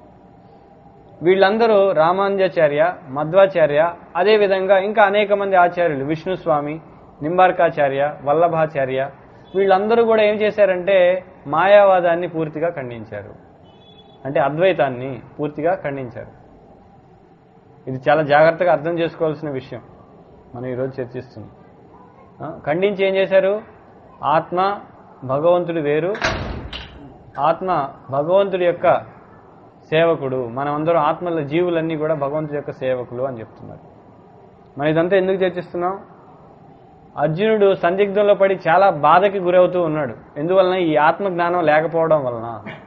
వీళ్ళందరూ రామానుజాచార్య మధ్వాచార్య అదే విధంగా ఇంకా అనేక మంది ఆచార్యులు విష్ణుస్వామి నింబార్కాచార్య వల్లభాచార్య వీళ్ళందరూ కూడా ఏం చేశారంటే మాయావాదాన్ని పూర్తిగా ఖండించారు అంటే అద్వైతాన్ని పూర్తిగా ఖండించారు ఇది చాలా జాగ్రత్తగా అర్థం చేసుకోవాల్సిన విషయం మనం ఈరోజు చర్చిస్తున్నాం ఆ, ఖండించి ఏం చేశారు ఆత్మ భగవంతుడు వేరు ఆత్మ భగవంతుడి యొక్క సేవకుడు మనమందరం ఆత్మల జీవులన్నీ కూడా భగవంతుడి యొక్క సేవకులు అని చెప్తున్నారు మనం ఇదంతా ఎందుకు చర్చిస్తున్నాం అర్జునుడు సందిగ్ధంలో పడి చాలా బాధకి గురవుతూ ఉన్నాడు ఎందువలన ఈ ఆత్మ జ్ఞానం లేకపోవడం వలన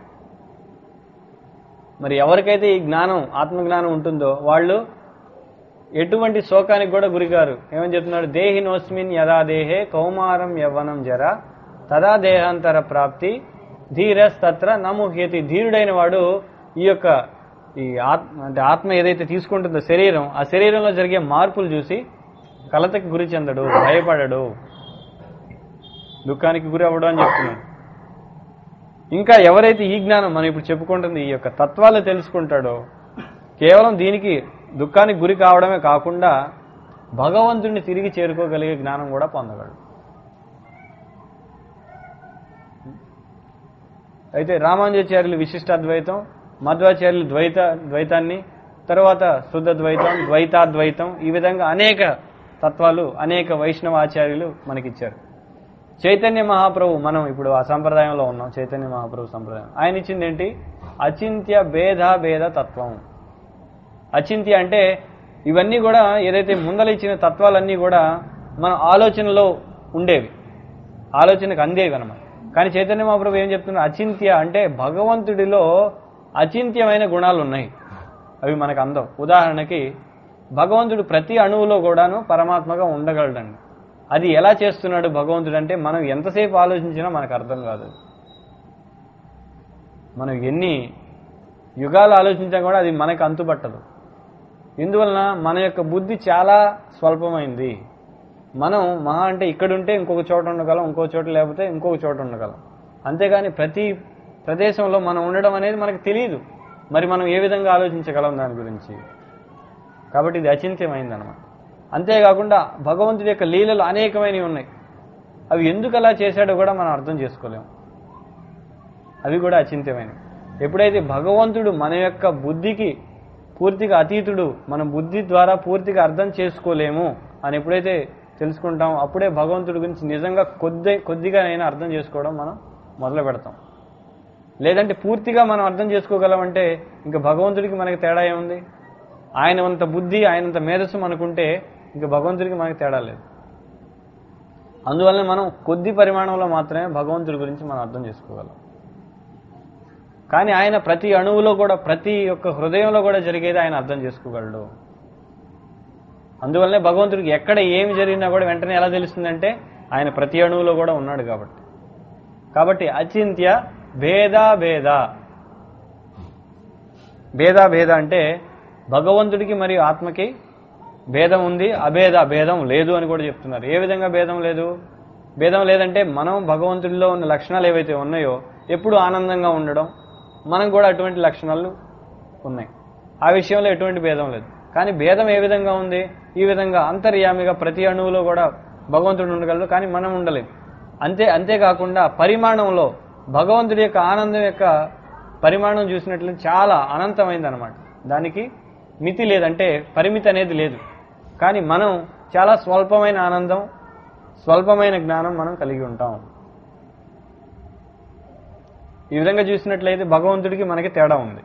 మరి ఎవరికైతే ఈ జ్ఞానం ఆత్మ జ్ఞానం ఉంటుందో వాళ్ళు ఎటువంటి శోకానికి కూడా గురికారు ఏమని చెప్తున్నాడు దేహినోస్మిన్ యదా దేహే కౌమారం యవ్వనం జర తదా దేహాంతర ప్రాప్తి ధీరస్తత్ర నముహ్యతి ధీరుడైన వాడు ఈ యొక్క ఈ ఆత్మ అంటే ఆత్మ ఏదైతే తీసుకుంటుందో శరీరం ఆ శరీరంలో జరిగే మార్పులు చూసి కలతకి గురి చెందడు భయపడడు దుఃఖానికి గురి అవ్వడం అని చెప్తున్నాడు ఇంకా ఎవరైతే ఈ జ్ఞానం మనం ఇప్పుడు చెప్పుకుంటుంది ఈ యొక్క తత్వాలు తెలుసుకుంటాడో కేవలం దీనికి దుఃఖానికి గురి కావడమే కాకుండా భగవంతుడిని తిరిగి చేరుకోగలిగే జ్ఞానం కూడా పొందగలడు అయితే రామానుజాచార్యులు విశిష్టాద్వైతం మధ్వాచార్యులు ద్వైత ద్వైతాన్ని తర్వాత శుద్ధ ద్వైతం ద్వైతాద్వైతం ఈ విధంగా అనేక తత్వాలు అనేక వైష్ణవ ఆచార్యులు మనకిచ్చారు చైతన్య మహాప్రభు మనం ఇప్పుడు ఆ సంప్రదాయంలో ఉన్నాం చైతన్య మహాప్రభు సంప్రదాయం ఆయన ఇచ్చింది ఏంటి అచింత్య భేద భేద తత్వం అచింత్య అంటే ఇవన్నీ కూడా ఏదైతే ముందల ఇచ్చిన తత్వాలన్నీ కూడా మన ఆలోచనలో ఉండేవి ఆలోచనకు అందేవి అనమాట కానీ చైతన్య మహాప్రభు ఏం చెప్తున్నారు అచింత్య అంటే భగవంతుడిలో అచింత్యమైన గుణాలు ఉన్నాయి అవి మనకు అందవు ఉదాహరణకి భగవంతుడు ప్రతి అణువులో కూడాను పరమాత్మగా ఉండగలడండి అది ఎలా చేస్తున్నాడు భగవంతుడు అంటే మనం ఎంతసేపు ఆలోచించినా మనకు అర్థం కాదు మనం ఎన్ని యుగాలు ఆలోచించినా కూడా అది మనకు అంతుపట్టదు ఎందువలన మన యొక్క బుద్ధి చాలా స్వల్పమైంది మనం మహా అంటే ఇక్కడుంటే ఇంకొక చోట ఉండగలం ఇంకో చోట లేకపోతే ఇంకొక చోట ఉండగలం అంతేగాని ప్రతి ప్రదేశంలో మనం ఉండడం అనేది మనకు తెలియదు మరి మనం ఏ విధంగా ఆలోచించగలం దాని గురించి కాబట్టి ఇది అచింత్యమైందనమాట అంతేకాకుండా భగవంతుడి యొక్క లీలలు అనేకమైనవి ఉన్నాయి అవి ఎందుకు అలా చేశాడో కూడా మనం అర్థం చేసుకోలేము అవి కూడా అచింత్యమైనవి ఎప్పుడైతే భగవంతుడు మన యొక్క బుద్ధికి పూర్తిగా అతీతుడు మన బుద్ధి ద్వారా పూర్తిగా అర్థం చేసుకోలేము అని ఎప్పుడైతే తెలుసుకుంటాం అప్పుడే భగవంతుడి గురించి నిజంగా కొద్ది కొద్దిగానైనా అర్థం చేసుకోవడం మనం మొదలు పెడతాం లేదంటే పూర్తిగా మనం అర్థం చేసుకోగలమంటే ఇంకా భగవంతుడికి మనకి తేడా ఏముంది ఆయనంత బుద్ధి ఆయనంత మేధస్సు మనకుంటే ఇంకా భగవంతుడికి మనకి తేడా లేదు అందువల్ల మనం కొద్ది పరిమాణంలో మాత్రమే భగవంతుడి గురించి మనం అర్థం చేసుకోగలం కానీ ఆయన ప్రతి అణువులో కూడా ప్రతి ఒక్క హృదయంలో కూడా జరిగేది ఆయన అర్థం చేసుకోగలడు అందువల్లనే భగవంతుడికి ఎక్కడ ఏమి జరిగినా కూడా వెంటనే ఎలా తెలుస్తుందంటే ఆయన ప్రతి అణువులో కూడా ఉన్నాడు కాబట్టి కాబట్టి అచింత్య భేద భేద భేద భేద అంటే భగవంతుడికి మరియు ఆత్మకి భేదం ఉంది అభేద భేదం లేదు అని కూడా చెప్తున్నారు ఏ విధంగా భేదం లేదు భేదం లేదంటే మనం భగవంతుడిలో ఉన్న లక్షణాలు ఏవైతే ఉన్నాయో ఎప్పుడు ఆనందంగా ఉండడం మనం కూడా అటువంటి లక్షణాలు ఉన్నాయి ఆ విషయంలో ఎటువంటి భేదం లేదు కానీ భేదం ఏ విధంగా ఉంది ఈ విధంగా అంతర్యామిగా ప్రతి అణువులో కూడా భగవంతుడు ఉండగలడు కానీ మనం ఉండలేం అంతే అంతేకాకుండా పరిమాణంలో భగవంతుడి యొక్క ఆనందం యొక్క పరిమాణం చూసినట్లయితే చాలా అనంతమైంది అనమాట దానికి మితి లేదంటే పరిమితి అనేది లేదు కానీ మనం చాలా స్వల్పమైన ఆనందం స్వల్పమైన జ్ఞానం మనం కలిగి ఉంటాం ఈ విధంగా చూసినట్లయితే భగవంతుడికి మనకి తేడా ఉంది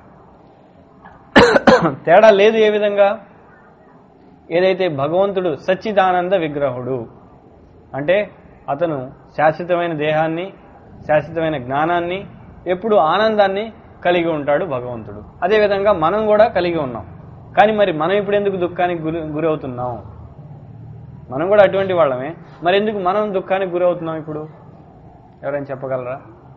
తేడా లేదు ఏ విధంగా ఏదైతే భగవంతుడు సచ్చిదానంద విగ్రహుడు అంటే అతను శాశ్వతమైన దేహాన్ని శాశ్వతమైన జ్ఞానాన్ని ఎప్పుడు ఆనందాన్ని కలిగి ఉంటాడు భగవంతుడు అదేవిధంగా మనం కూడా కలిగి ఉన్నాం కానీ మరి మనం ఇప్పుడు ఎందుకు దుఃఖానికి గురి గురవుతున్నాం మనం కూడా అటువంటి వాళ్ళమే మరి ఎందుకు మనం దుఃఖానికి గురవుతున్నాం ఇప్పుడు ఎవరైనా చెప్పగలరా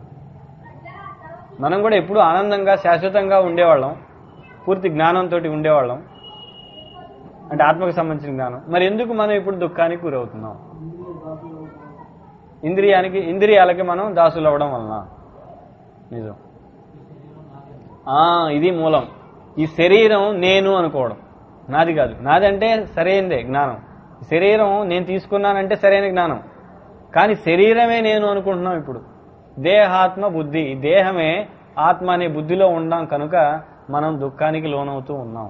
మనం కూడా ఎప్పుడు ఆనందంగా శాశ్వతంగా ఉండేవాళ్ళం పూర్తి జ్ఞానంతో ఉండేవాళ్ళం అంటే ఆత్మకు సంబంధించిన జ్ఞానం మరి ఎందుకు మనం ఇప్పుడు దుఃఖానికి గురవుతున్నాం ఇంద్రియానికి ఇంద్రియాలకి మనం దాసులు అవ్వడం వలన నిజం ఆ, ఇది మూలం ఈ శరీరం నేను అనుకోవడం నాది కాదు నాది అంటే సరైనదే జ్ఞానం శరీరం నేను తీసుకున్నానంటే సరైన జ్ఞానం కానీ శరీరమే నేను అనుకుంటున్నాం ఇప్పుడు దేహాత్మ బుద్ధి ఈ దేహమే ఆత్మ అనే బుద్ధిలో ఉన్నాం కనుక మనం దుఃఖానికి లోనవుతూ ఉన్నాం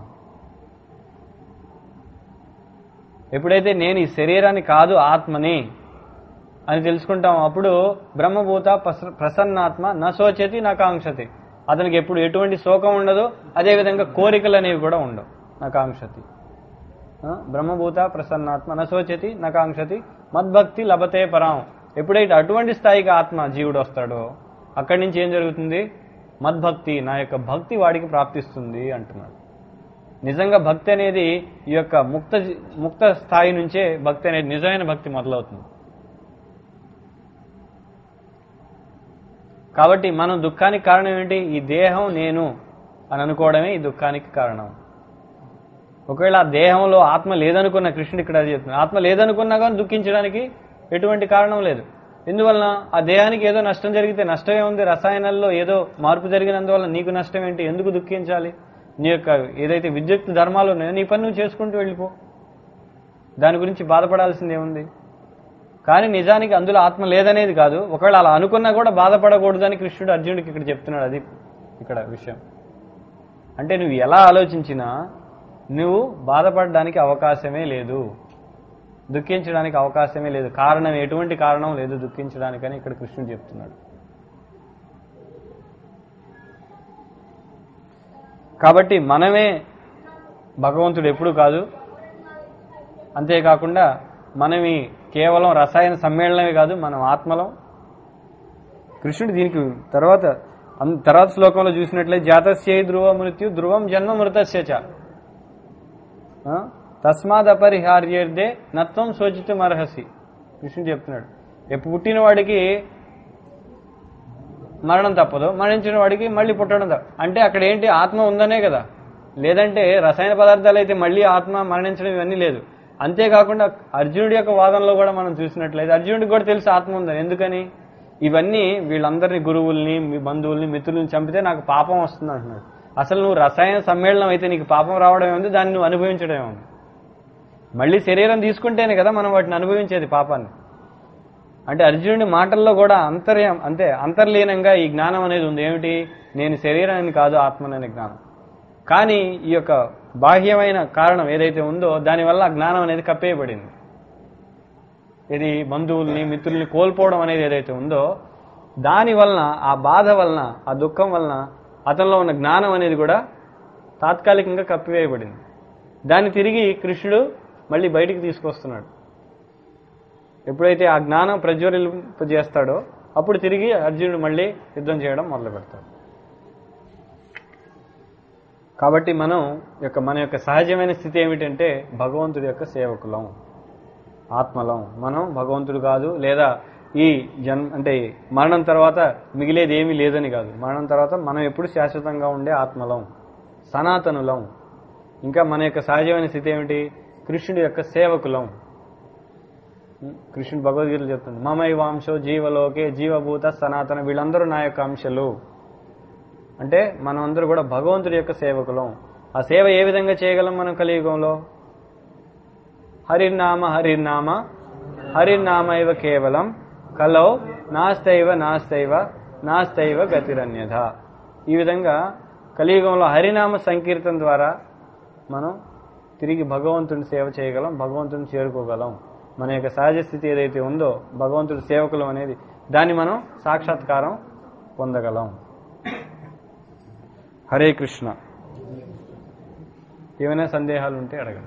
ఎప్పుడైతే నేను ఈ శరీరాన్ని కాదు ఆత్మని అని తెలుసుకుంటాం అప్పుడు బ్రహ్మభూత ప్రస- ప్రసన్నాత్మ నశోచతి నకాంక్షతి అతనికి ఎప్పుడు ఎటువంటి శోకం ఉండదు అదేవిధంగా కోరికలు అనేవి కూడా ఉండవు నకాంక్షతి ఆ, బ్రహ్మభూత ప్రసన్నాత్మ నశోచతి నకాంక్షతి మద్భక్తి లభతే పరాం ఎప్పుడైతే అటువంటి స్థాయికి ఆత్మ జీవుడు వస్తాడో అక్కడి నుంచి ఏం జరుగుతుంది మద్భక్తి నా యొక్క భక్తి వాడికి ప్రాప్తిస్తుంది అంటున్నాడు నిజంగా భక్తి అనేది ఈ యొక్క ముక్త జీ- ముక్త స్థాయి నుంచే భక్తి అనేది నిజమైన భక్తి మొదలవుతుంది కాబట్టి మనం దుఃఖానికి కారణం ఏంటి ఈ దేహం నేను అని అనుకోవడమే ఈ దుఃఖానికి కారణం ఒకవేళ ఆ దేహంలో ఆత్మ లేదనుకున్న కృష్ణుడు ఇక్కడ అది చెప్తున్నాడు ఆత్మ లేదనుకున్నా కానీ దుఃఖించడానికి ఎటువంటి కారణం లేదు ఎందువలన ఆ దేహానికి ఏదో నష్టం జరిగితే నష్టమే ఉంది రసాయనాల్లో ఏదో మార్పు జరిగినందువల్ల నీకు నష్టం ఏంటి ఎందుకు దుఃఖించాలి నీ యొక్క ఏదైతే విద్యుత్ ధర్మాలు ఉన్నాయో నీ పని నువ్వు చేసుకుంటూ వెళ్ళిపో దాని గురించి బాధపడాల్సింది ఏముంది కానీ నిజానికి అందులో ఆత్మ లేదనేది కాదు ఒకవేళ అలా అనుకున్నా కూడా బాధపడకూడదని కృష్ణుడు అర్జునుడికి ఇక్కడ చెప్తున్నాడు అది ఇక్కడ విషయం అంటే నువ్వు ఎలా ఆలోచించినా నువ్వు బాధపడడానికి అవకాశమే లేదు దుఃఖించడానికి అవకాశమే లేదు కారణం ఎటువంటి కారణం లేదు దుఃఖించడానికని ఇక్కడ కృష్ణుడు చెప్తున్నాడు కాబట్టి మనమే భగవంతుడు ఎప్పుడు కాదు అంతేకాకుండా మనమి కేవలం రసాయన సమ్మేళనమే కాదు మనం ఆత్మలం కృష్ణుడు దీనికి తర్వాత అన్- తర్వాత శ్లోకంలో చూసినట్లయితే జాతస్యై ధ్రువ మృత్యు ధ్రువం జన్మ మృతస్య చ ఆ? తస్మాద్ అపరిహార్యర్దే నత్వం శోచితం అర్హసి కృష్ణుడు చెప్తున్నాడు ఎప్పుడు పుట్టిన వాడికి మరణం తప్పదు మరణించిన వాడికి మళ్ళీ పుట్టడం తప్ప అంటే అక్కడ ఏంటి ఆత్మ ఉందనే కదా లేదంటే రసాయన పదార్థాలు అయితే మళ్ళీ ఆత్మ మరణించడం ఇవన్నీ లేదు అంతేకాకుండా అర్జునుడి యొక్క వాదనలో కూడా మనం చూసినట్లయితే అర్జునుడికి కూడా తెలుసు ఆత్మ ఉందని ఎందుకని ఇవన్నీ వీళ్ళందరినీ గురువుల్ని మీ బంధువుల్ని మిత్రుల్ని చంపితే నాకు పాపం వస్తుంది అంటున్నాడు అసలు నువ్వు రసాయన సమ్మేళనం అయితే నీకు పాపం రావడం ఉంది దాన్ని నువ్వు అనుభవించడం ఉంది మళ్ళీ శరీరం తీసుకుంటేనే కదా మనం వాటిని అనుభవించేది పాపాన్ని అంటే అర్జునుడి మాటల్లో కూడా అంతర్యం అంతే అంతర్లీనంగా ఈ జ్ఞానం అనేది ఉంది ఏమిటి నేను శరీరాన్ని కాదు ఆత్మననే జ్ఞానం కానీ ఈ యొక్క బాహ్యమైన కారణం ఏదైతే ఉందో దానివల్ల ఆ జ్ఞానం అనేది కప్పేయబడింది ఇది బంధువుల్ని మిత్రుల్ని కోల్పోవడం అనేది ఏదైతే ఉందో దాని వలన ఆ బాధ వలన ఆ దుఃఖం వలన అతనిలో ఉన్న జ్ఞానం అనేది కూడా తాత్కాలికంగా కప్పివేయబడింది దాన్ని తిరిగి కృష్ణుడు మళ్ళీ బయటికి తీసుకొస్తున్నాడు ఎప్పుడైతే ఆ జ్ఞానం ప్రజ్వలింపజేస్తాడో అప్పుడు తిరిగి అర్జునుడు మళ్ళీ యుద్ధం చేయడం మొదలు పెడతాడు కాబట్టి మనం యొక్క మన యొక్క సహజమైన స్థితి ఏమిటంటే భగవంతుడి యొక్క సేవకులం ఆత్మలం మనం భగవంతుడు కాదు లేదా ఈ జన్మ అంటే మరణం తర్వాత మిగిలేది ఏమీ లేదని కాదు మరణం తర్వాత మనం ఎప్పుడు శాశ్వతంగా ఉండే ఆత్మలం సనాతనులం ఇంకా మన యొక్క సహజమైన స్థితి ఏమిటి కృష్ణుడి యొక్క సేవకులం కృష్ణుడు భగవద్గీతలు చెప్తుంది మమై వాంశో జీవలోకే జీవభూత సనాతన వీళ్ళందరూ నా యొక్క అంశలు అంటే మనం అందరూ కూడా భగవంతుడి యొక్క సేవకులం ఆ సేవ ఏ విధంగా చేయగలం మనం కలియుగంలో హరిర్నామ హరిర్నామ హరిర్నామైవ కేవలం కలౌ నాస్తైవ నాస్తైవ నాస్తైవ గతిరన్యథ ఈ విధంగా కలియుగంలో హరినామ సంకీర్తన ద్వారా మనం తిరిగి భగవంతుని సేవ చేయగలం భగవంతుని చేరుకోగలం మన యొక్క సహజ స్థితి ఏదైతే ఉందో భగవంతుడి సేవకులం అనేది దాన్ని మనం సాక్షాత్కారం పొందగలం హరే కృష్ణ ఏమైనా సందేహాలు ఉంటే అడగండి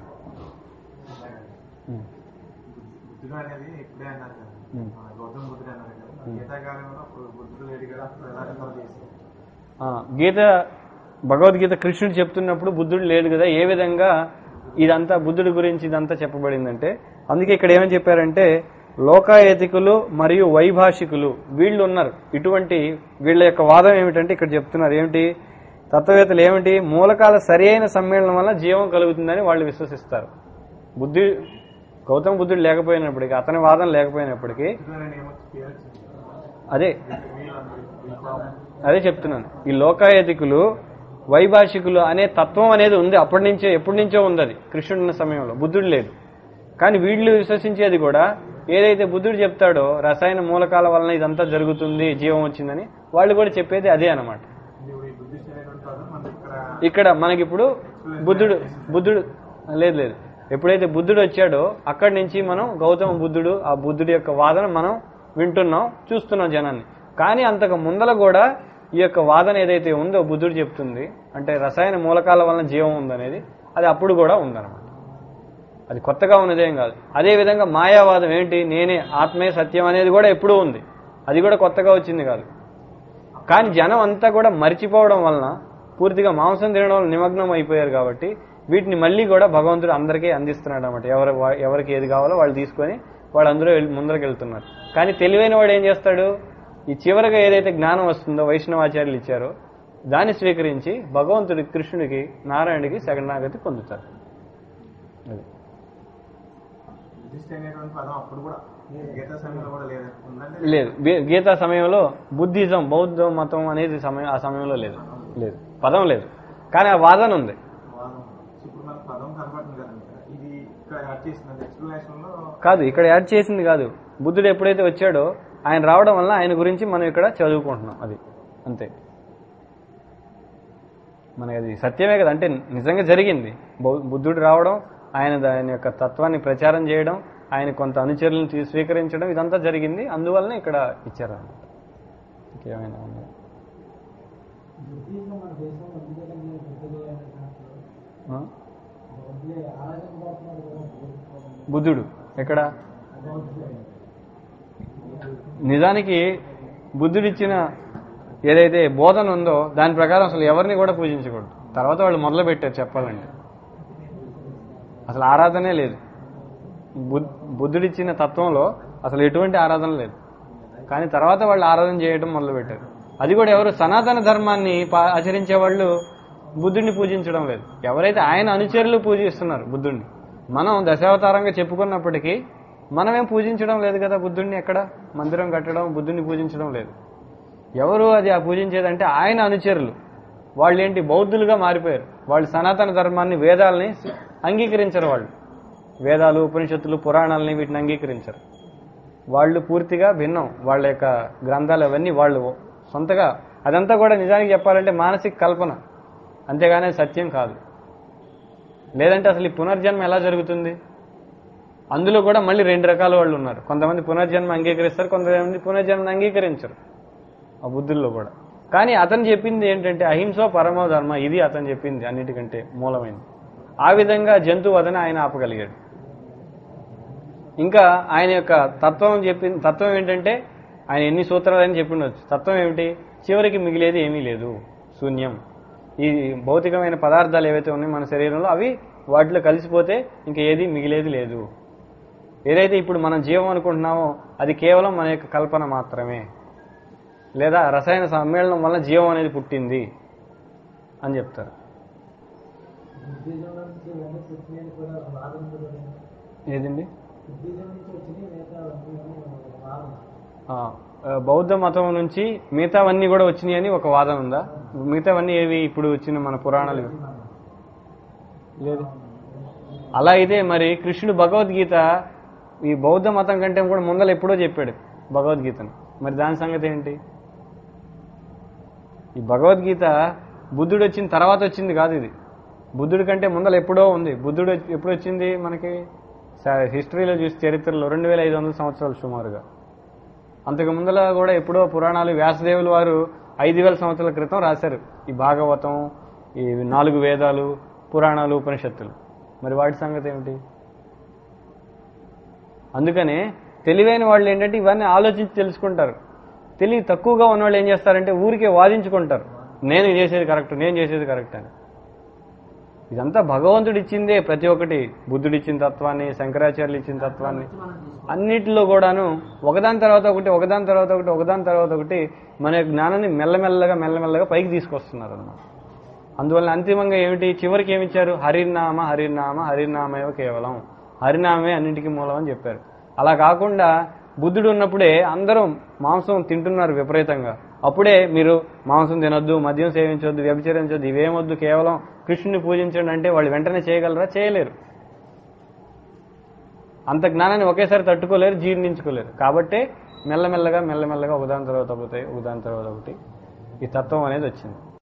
ఉమ్. బుద్ధుడు అనేది ఇప్పుడే అన్నారు కదా ఉమ్. మన గౌతమ బుద్ధుడు అన్నారు కదా గీతాకాలంలో అప్పుడు బుద్ధుడు లేడు కదా అప్పుడు ఎలా రికార్డ్ చేశారు ఆ, గీత భగవద్గీత కృష్ణుడు చెప్తున్నప్పుడు బుద్ధుడు లేడు కదా ఏ విధంగా ఇదంతా బుద్ధుడి గురించి ఇదంతా చెప్పబడిందంటే అందుకే ఇక్కడ ఏమని చెప్పారంటే లోకాయతికులు మరియు వైభాషికులు వీళ్ళు ఉన్నారు ఇటువంటి వీళ్ళ యొక్క వాదం ఏమిటంటే ఇక్కడ చెప్తున్నారు ఏమిటి తత్వవేత్తలు ఏమిటి మూలకాల సరి అయిన సమ్మేళనం వల్ల జీవం కలుగుతుందని వాళ్ళు విశ్వసిస్తారు బుద్ధి గౌతమ బుద్ధుడు లేకపోయినప్పటికీ అతని వాదన లేకపోయినప్పటికీ బుద్ధుడు అనే ఏమో పేరు వచ్చింది అదే వీళ్ళందరూ వీళ్ళు అదే చెప్తున్నాను ఈ లోకాయతికులు వైభాషికులు అనే తత్వం అనేది ఉంది అప్పటి నుంచే ఎప్పటి నుంచో ఉంది అది కృష్ణుడు ఉన్న సమయంలో బుద్ధుడు లేదు కానీ వీళ్ళు విశ్వసించేది కూడా ఏదైతే బుద్ధుడు చెప్తాడో రసాయన మూలకాల వలన ఇదంతా జరుగుతుంది జీవం వచ్చిందని వాళ్ళు కూడా చెప్పేది అదే అన్నమాట ఇప్పుడు ఈ బుద్ధిస్ట్ అనేటువంటి కాదు మనకి ఇక్కడ ఇక్కడ మనకిప్పుడు బుద్ధుడు బుద్ధుడు లేదు లేదు ఎప్పుడైతే బుద్ధుడు వచ్చాడో అక్కడి నుంచి మనం గౌతమ బుద్ధుడు ఆ బుద్ధుడి యొక్క వాదన మనం వింటున్నాం చూస్తున్నాం జనాన్ని కానీ అంతకు ముందల కూడా ఈ యొక్క వాదన ఏదైతే ఉందో బుద్ధుడు చెప్తుంది అంటే రసాయన మూలకాల వలన జీవం ఉందనేది అది అప్పుడు కూడా ఉందన్నమాట అది కొత్తగా ఉన్నదేం కాదు అదే విధంగా మాయావాదం ఏంటి నేనే ఆత్మే సత్యం అనేది కూడా ఎప్పుడూ ఉంది అది కూడా కొత్తగా వచ్చింది కాదు కానీ జనం అంతా కూడా మర్చిపోవడం వలన పూర్తిగా మాంసం తినడం వల్ల నిమగ్నం అయిపోయారు కాబట్టి వీటిని మళ్ళీ కూడా భగవంతుడు అందరికీ అందిస్తున్నాడు అనమాట ఎవరు వా- ఎవరికి ఏది కావాలో వాళ్ళు తీసుకొని వాళ్ళందరూ వెళ్ళి- ముందరకు వెళ్తున్నారు కానీ తెలివైన వాడు ఏం చేస్తాడు ఈ చివరిగా ఏదైతే జ్ఞానం వస్తుందో వైష్ణవాచార్యులు ఇచ్చారో దాన్ని స్వీకరించి భగవంతుడి కృష్ణుడికి నారాయణుడికి శరణాగతి పొందుతారు అది బుద్ధిస్ట్ అనేటువంటి పదం అప్పుడు కూడా గీతా సమయంలో కూడా లేదు ఉందంటే లేదు గీ- గీతా సమయంలో బుద్ధిజం బౌద్ధ మతం అనేది సమయం ఆ సమయంలో లేదు లేదు పదం లేదు కానీ ఆ వాదన ఉంది వాదం ఇప్పుడు మనకు పదం కనపడుతుంది కదా ఇక్కడ. ఇది ఇక్కడ యాడ్ చేసింది ఎక్స్ప్లెనేషన్ లో కాదు ఇక్కడ యాడ్ చేసింది కాదు బుద్ధుడు ఎప్పుడైతే వచ్చాడో ఆయన రావడం వల్ల ఆయన గురించి మనం ఇక్కడ చదువుకుంటున్నాం అది అంతే మనకి అది సత్యమే కదా అంటే నిజంగా జరిగింది బౌ- బుద్ధుడు రావడం ఆయన దాని యొక్క తత్వాన్ని ప్రచారం చేయడం ఆయన కొంత అనుచరులను తీ- స్వీకరించడం ఇదంతా జరిగింది అందువల్లనే ఇక్కడ ఇచ్చారు అన్నమాట ఇంకేమైనా ఉందా? బ్రిటిష్లో మన దేశంలో ఎందుకంటే పెద్దలు అనే దాంట్లో ఆ? వదిలే ఆరాధన కోసమే కూడా పూజించుకోవడం బుద్ధుడు ఎక్కడ భగవంతుడే. నిజానికి బుద్ధుడిచ్చిన ఏదైతే బోధన ఉందో దాని ప్రకారం అసలు ఎవరిని కూడా పూజించకూడదు తర్వాత వాళ్ళు మొదలు పెట్టారు చెప్పాలంటే అసలు ఆరాధనే లేదు బుద్- బుద్ధుడిచ్చిన తత్వంలో అసలు ఎటువంటి ఆరాధన లేదు కానీ తర్వాత వాళ్ళు ఆరాధన చేయడం మొదలు పెట్టారు అది కూడా ఎవరు సనాతన ధర్మాన్ని పా- ఆచరించే వాళ్ళు బుద్ధుడిని పూజించడం లేదు ఎవరైతే ఆయన అనుచరులు పూజిస్తున్నారు బుద్ధుడిని మనం దశావతారంగా చెప్పుకున్నప్పటికీ మనమేం పూజించడం లేదు కదా బుద్ధుడిని ఎక్కడ మందిరం కట్టడం బుద్ధుడిని పూజించడం లేదు ఎవరు అది ఆ పూజించేదంటే ఆయన అనుచరులు వాళ్ళు ఏంటి బౌద్ధులుగా మారిపోయారు వాళ్ళు సనాతన ధర్మాన్ని వేదాలని అంగీకరించరు వాళ్ళు వేదాలు ఉపనిషత్తులు పురాణాలని వీటిని అంగీకరించరు వాళ్ళు పూర్తిగా భిన్నం వాళ్ళ యొక్క గ్రంథాలు అవన్నీ వాళ్ళు సొంతగా అదంతా కూడా నిజానికి చెప్పాలంటే మానసిక కల్పన అంతేగాని అది సత్యం కాదు లేదంటే అసలు ఈ పునర్జన్మ ఎలా జరుగుతుంది అందులో కూడా మళ్ళీ రెండు రకాల వాళ్ళు ఉన్నారు కొంతమంది పునర్జన్మ అంగీకరిస్తారు కొంతమంది పునర్జన్మను అంగీకరించరు ఆ బుద్ధుల్లో కూడా కానీ అతను చెప్పింది ఏంటంటే అహింస పరమో ధర్మ ఇది అతను చెప్పింది అన్నిటికంటే మూలమైనది ఆ విధంగా జంతు వదన ఆయన ఆపగలిగాడు ఇంకా ఆయన యొక్క తత్వం చెప్పి తత్వం ఏంటంటే ఆయన ఎన్ని సూత్రాలని చెప్పిండొచ్చు తత్వం ఏమిటి చివరికి మిగిలేది ఏమీ లేదు శూన్యం ఈ భౌతికమైన పదార్థాలు ఏవైతే ఉన్నాయో మన శరీరంలో అవి వాటిలో కలిసిపోతే ఇంకా ఏది మిగిలేది లేదు ఏదైతే ఇప్పుడు మనం జీవం అనుకుంటున్నామో అది కేవలం మన యొక్క కల్పన మాత్రమే లేదా రసాయన సమ్మేళనం వల్ల జీవం అనేది పుట్టింది అని చెప్తారు బుద్ధిజం నుంచి వెనక్కి వచ్చినాయని కూడా ఒక వాదన కూడా ఉంది. ఏదండి బుద్ధిజం నుంచి వచ్చినాయి మిగతా అన్నీ అని ఒక వాదన ఆ, ఆ, బౌద్ధ మతం నుంచి మిగతావన్నీ కూడా వచ్చినాయి అని ఒక వాదన ఉందా మిగతావన్నీ ఏవి ఇప్పుడు వచ్చిన మన పురాణాలు లేదు అలా అయితే మరి కృష్ణుడు భగవద్గీత ఈ బౌద్ధ మతం కంటే కూడా ముందర ఎప్పుడో చెప్పాడు భగవద్గీతను మరి దాని సంగతి ఏంటి ఈ భగవద్గీత బుద్ధుడు వచ్చిన తర్వాత వచ్చింది కాదు ఇది బుద్ధుడి కంటే ముందర ఎప్పుడో ఉంది బుద్ధుడు వచ్చి- ఎప్పుడు వచ్చింది మనకి స- హిస్టరీలో చూసి చరిత్రలో రెండు వేల ఐదు వందల సంవత్సరాలు సుమారుగా అంతకు ముందర కూడా ఎప్పుడో పురాణాలు వ్యాసదేవులు వారు ఐదు వేల సంవత్సరాల క్రితం రాశారు ఈ భాగవతం ఈ నాలుగు వేదాలు పురాణాలు ఉపనిషత్తులు మరి వాటి సంగతి ఏమిటి అందుకనే తెలివైన వాళ్ళు ఏంటంటే ఇవన్నీ ఆలోచించి తెలుసుకుంటారు తెలివి తక్కువగా ఉన్న వాళ్ళు ఏం చేస్తారంటే ఊరికే వాదించుకుంటారు నేను చేసేది కరెక్ట్ నేను చేసేది కరెక్ట్ అని ఇదంతా భగవంతుడు ఇచ్చిందే ప్రతి ఒక్కటి బుద్ధుడు ఇచ్చిన తత్వాన్ని శంకరాచార్యులు ఇచ్చిన తత్వాన్ని అన్నిటిలో కూడాను ఒకదాని తర్వాత ఒకటి ఒకదాని తర్వాత ఒకటి ఒకదాని తర్వాత ఒకటి మన యొక్క జ్ఞానాన్ని మెల్లమెల్లగా మెల్లమెల్లగా పైకి తీసుకొస్తున్నారు అన్నమాట అందువల్ల అంతిమంగా ఏమిటి చివరికి ఏమిచ్చారు హరినామ హరినామ హరినామేవ కేవలం హరినామే అన్నింటికి మూలం అని చెప్పారు అలా కాకుండా బుద్ధుడు ఉన్నప్పుడే అందరూ మాంసం తింటున్నారు విపరీతంగా అప్పుడే మీరు మాంసం తినొద్దు మద్యం సేవించొద్దు వ్యభిచరించొద్దు ఇవేమొద్దు కేవలం కృష్ణుని పూజించండి అంటే వాళ్ళు వెంటనే చేయగలరా చేయలేరు అంత జ్ఞానాన్ని ఒకేసారి తట్టుకోలేరు జీర్ణించుకోలేరు కాబట్టే మెల్లమెల్లగా మెల్లమెల్లగా ఒకదాని తర్వాత ఒకటి ఒకదాని తర్వాత ఒకటి ఈ తత్వం అనేది వచ్చింది